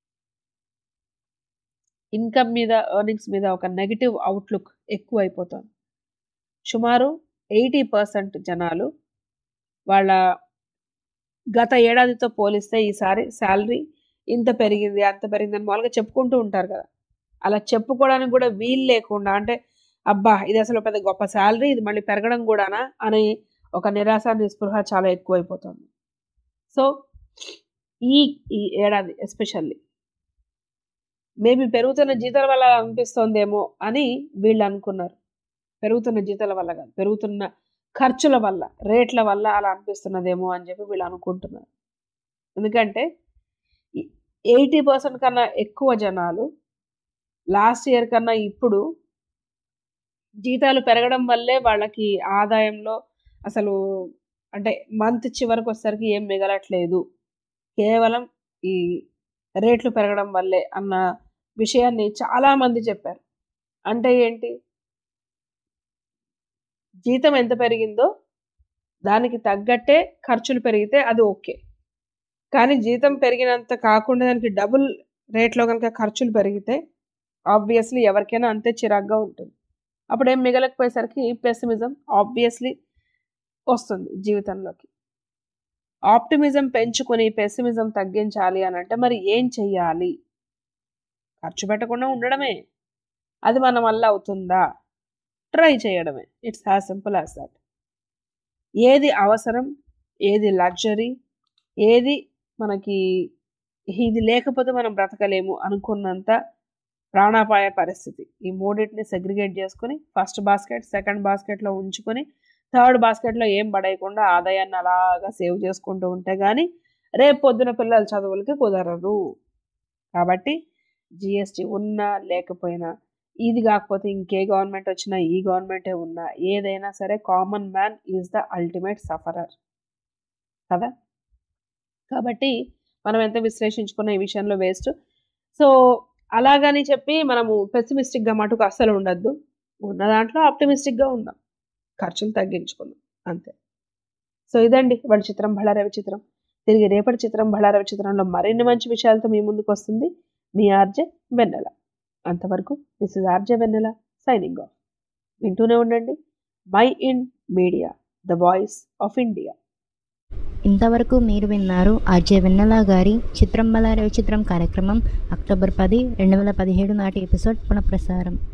Speaker 4: ఇన్కమ్ మీద ఎర్నింగ్స్ మీద ఒక నెగిటివ్ అవుట్లుక్ ఎక్కువ అయిపోతుంది సుమారు ఎయిటీ పర్సెంట్ జనాలు వాళ్ళ గత ఏడాదితో పోలిస్తే ఈసారి శాలరీ ఇంత పెరిగింది అంత పెరిగింది అని మామూలుగా చెప్పుకుంటూ ఉంటారు కదా అలా చెప్పుకోవడానికి కూడా వీలు లేకుండా అంటే అబ్బా ఇది అసలు పెద్ద గొప్ప శాలరీ ఇది మళ్ళీ పెరగడం కూడానా అని ఒక నిరాశ నిస్పృహ చాలా ఎక్కువైపోతుంది సో ఈ ఈ ఏడాది ఎస్పెషల్లీ మేబీ పెరుగుతున్న జీతాల వల్ల అలా అనిపిస్తోందేమో అని వీళ్ళు అనుకున్నారు పెరుగుతున్న జీతాల వల్ల కాదు పెరుగుతున్న ఖర్చుల వల్ల రేట్ల వల్ల అలా అనిపిస్తున్నదేమో అని చెప్పి వీళ్ళు అనుకుంటున్నారు ఎందుకంటే ఎయిటీ పర్సెంట్ కన్నా ఎక్కువ జనాలు లాస్ట్ ఇయర్ కన్నా ఇప్పుడు జీతాలు పెరగడం వల్లే వాళ్ళకి ఆదాయంలో అసలు అంటే మంత్ చివరికి వచ్చేసరికి ఏం మిగలట్లేదు కేవలం ఈ రేట్లు పెరగడం వల్లే అన్న విషయాన్ని చాలామంది చెప్పారు అంటే ఏంటి జీతం ఎంత పెరిగిందో దానికి తగ్గట్టే ఖర్చులు పెరిగితే అది ఓకే కానీ జీతం పెరిగినంత కాకుండా దానికి డబుల్ రేట్లో కనుక ఖర్చులు పెరిగితే ఆబ్వియస్లీ ఎవరికైనా అంతే చిరాగ్గా ఉంటుంది అప్పుడు ఏం మిగలకపోయేసరికి పెసిమిజం ఆబ్వియస్లీ వస్తుంది జీవితంలోకి ఆప్టిమిజం పెంచుకొని పెసిమిజం తగ్గించాలి అని అంటే మరి ఏం చెయ్యాలి ఖర్చు పెట్టకుండా ఉండడమే అది మన వల్ల అవుతుందా ట్రై చేయడమే it's as simple as that ఏది అవసరం ఏది లగ్జరీ ఏది మనకి ఇది లేకపోతే మనం బ్రతకలేము అనుకున్నంత ప్రాణాపాయ పరిస్థితి ఈ మూడింటిని సెగ్రిగేట్ చేసుకుని ఫస్ట్ బాస్కెట్ సెకండ్ బాస్కెట్లో ఉంచుకొని థర్డ్ బాస్కెట్లో ఏం పడేయకుండా ఆదాయాన్ని అలాగా సేవ్ చేసుకుంటూ ఉంటే కానీ రేపు పొద్దున పిల్లల చదువులకి కుదరదు కాబట్టి జిఎస్టీ ఉన్నా లేకపోయినా ఇది కాకపోతే ఇంకే గవర్నమెంట్ వచ్చినా ఈ గవర్నమెంటే ఉన్నా ఏదైనా సరే common man is the ultimate sufferer కదా కాబట్టి మనం ఎంత విశ్లేషించుకున్న ఈ విషయంలో వేస్ట్ సో అలాగని చెప్పి మనము పెసిమిస్టిక్గా మటుకు అస్సలు ఉండద్దు ఉన్న దాంట్లో ఆప్టమిస్టిక్గా ఉందాం ఖర్చులు తగ్గించుకుందాం అంతే సో ఇదండి వాళ్ళ చిత్రం బళారవి చిత్రం తిరిగి రేపటి చిత్రం బళారవి చిత్రంలో మరిన్ని మంచి విషయాలతో మీ ముందుకు వస్తుంది మీ ఆర్జే వెన్నెల అంతవరకు this is RJ Vennela signing off వింటూనే ఉండండి mind media the voice of India
Speaker 1: ఇంతవరకు మీరు విన్నారు ఆర్జే వెన్నెల గారి చిత్రం బలారే చిత్రం కార్యక్రమం అక్టోబర్ పది రెండు వేల పదిహేడు నాటి ఎపిసోడ్ పునఃప్రసారం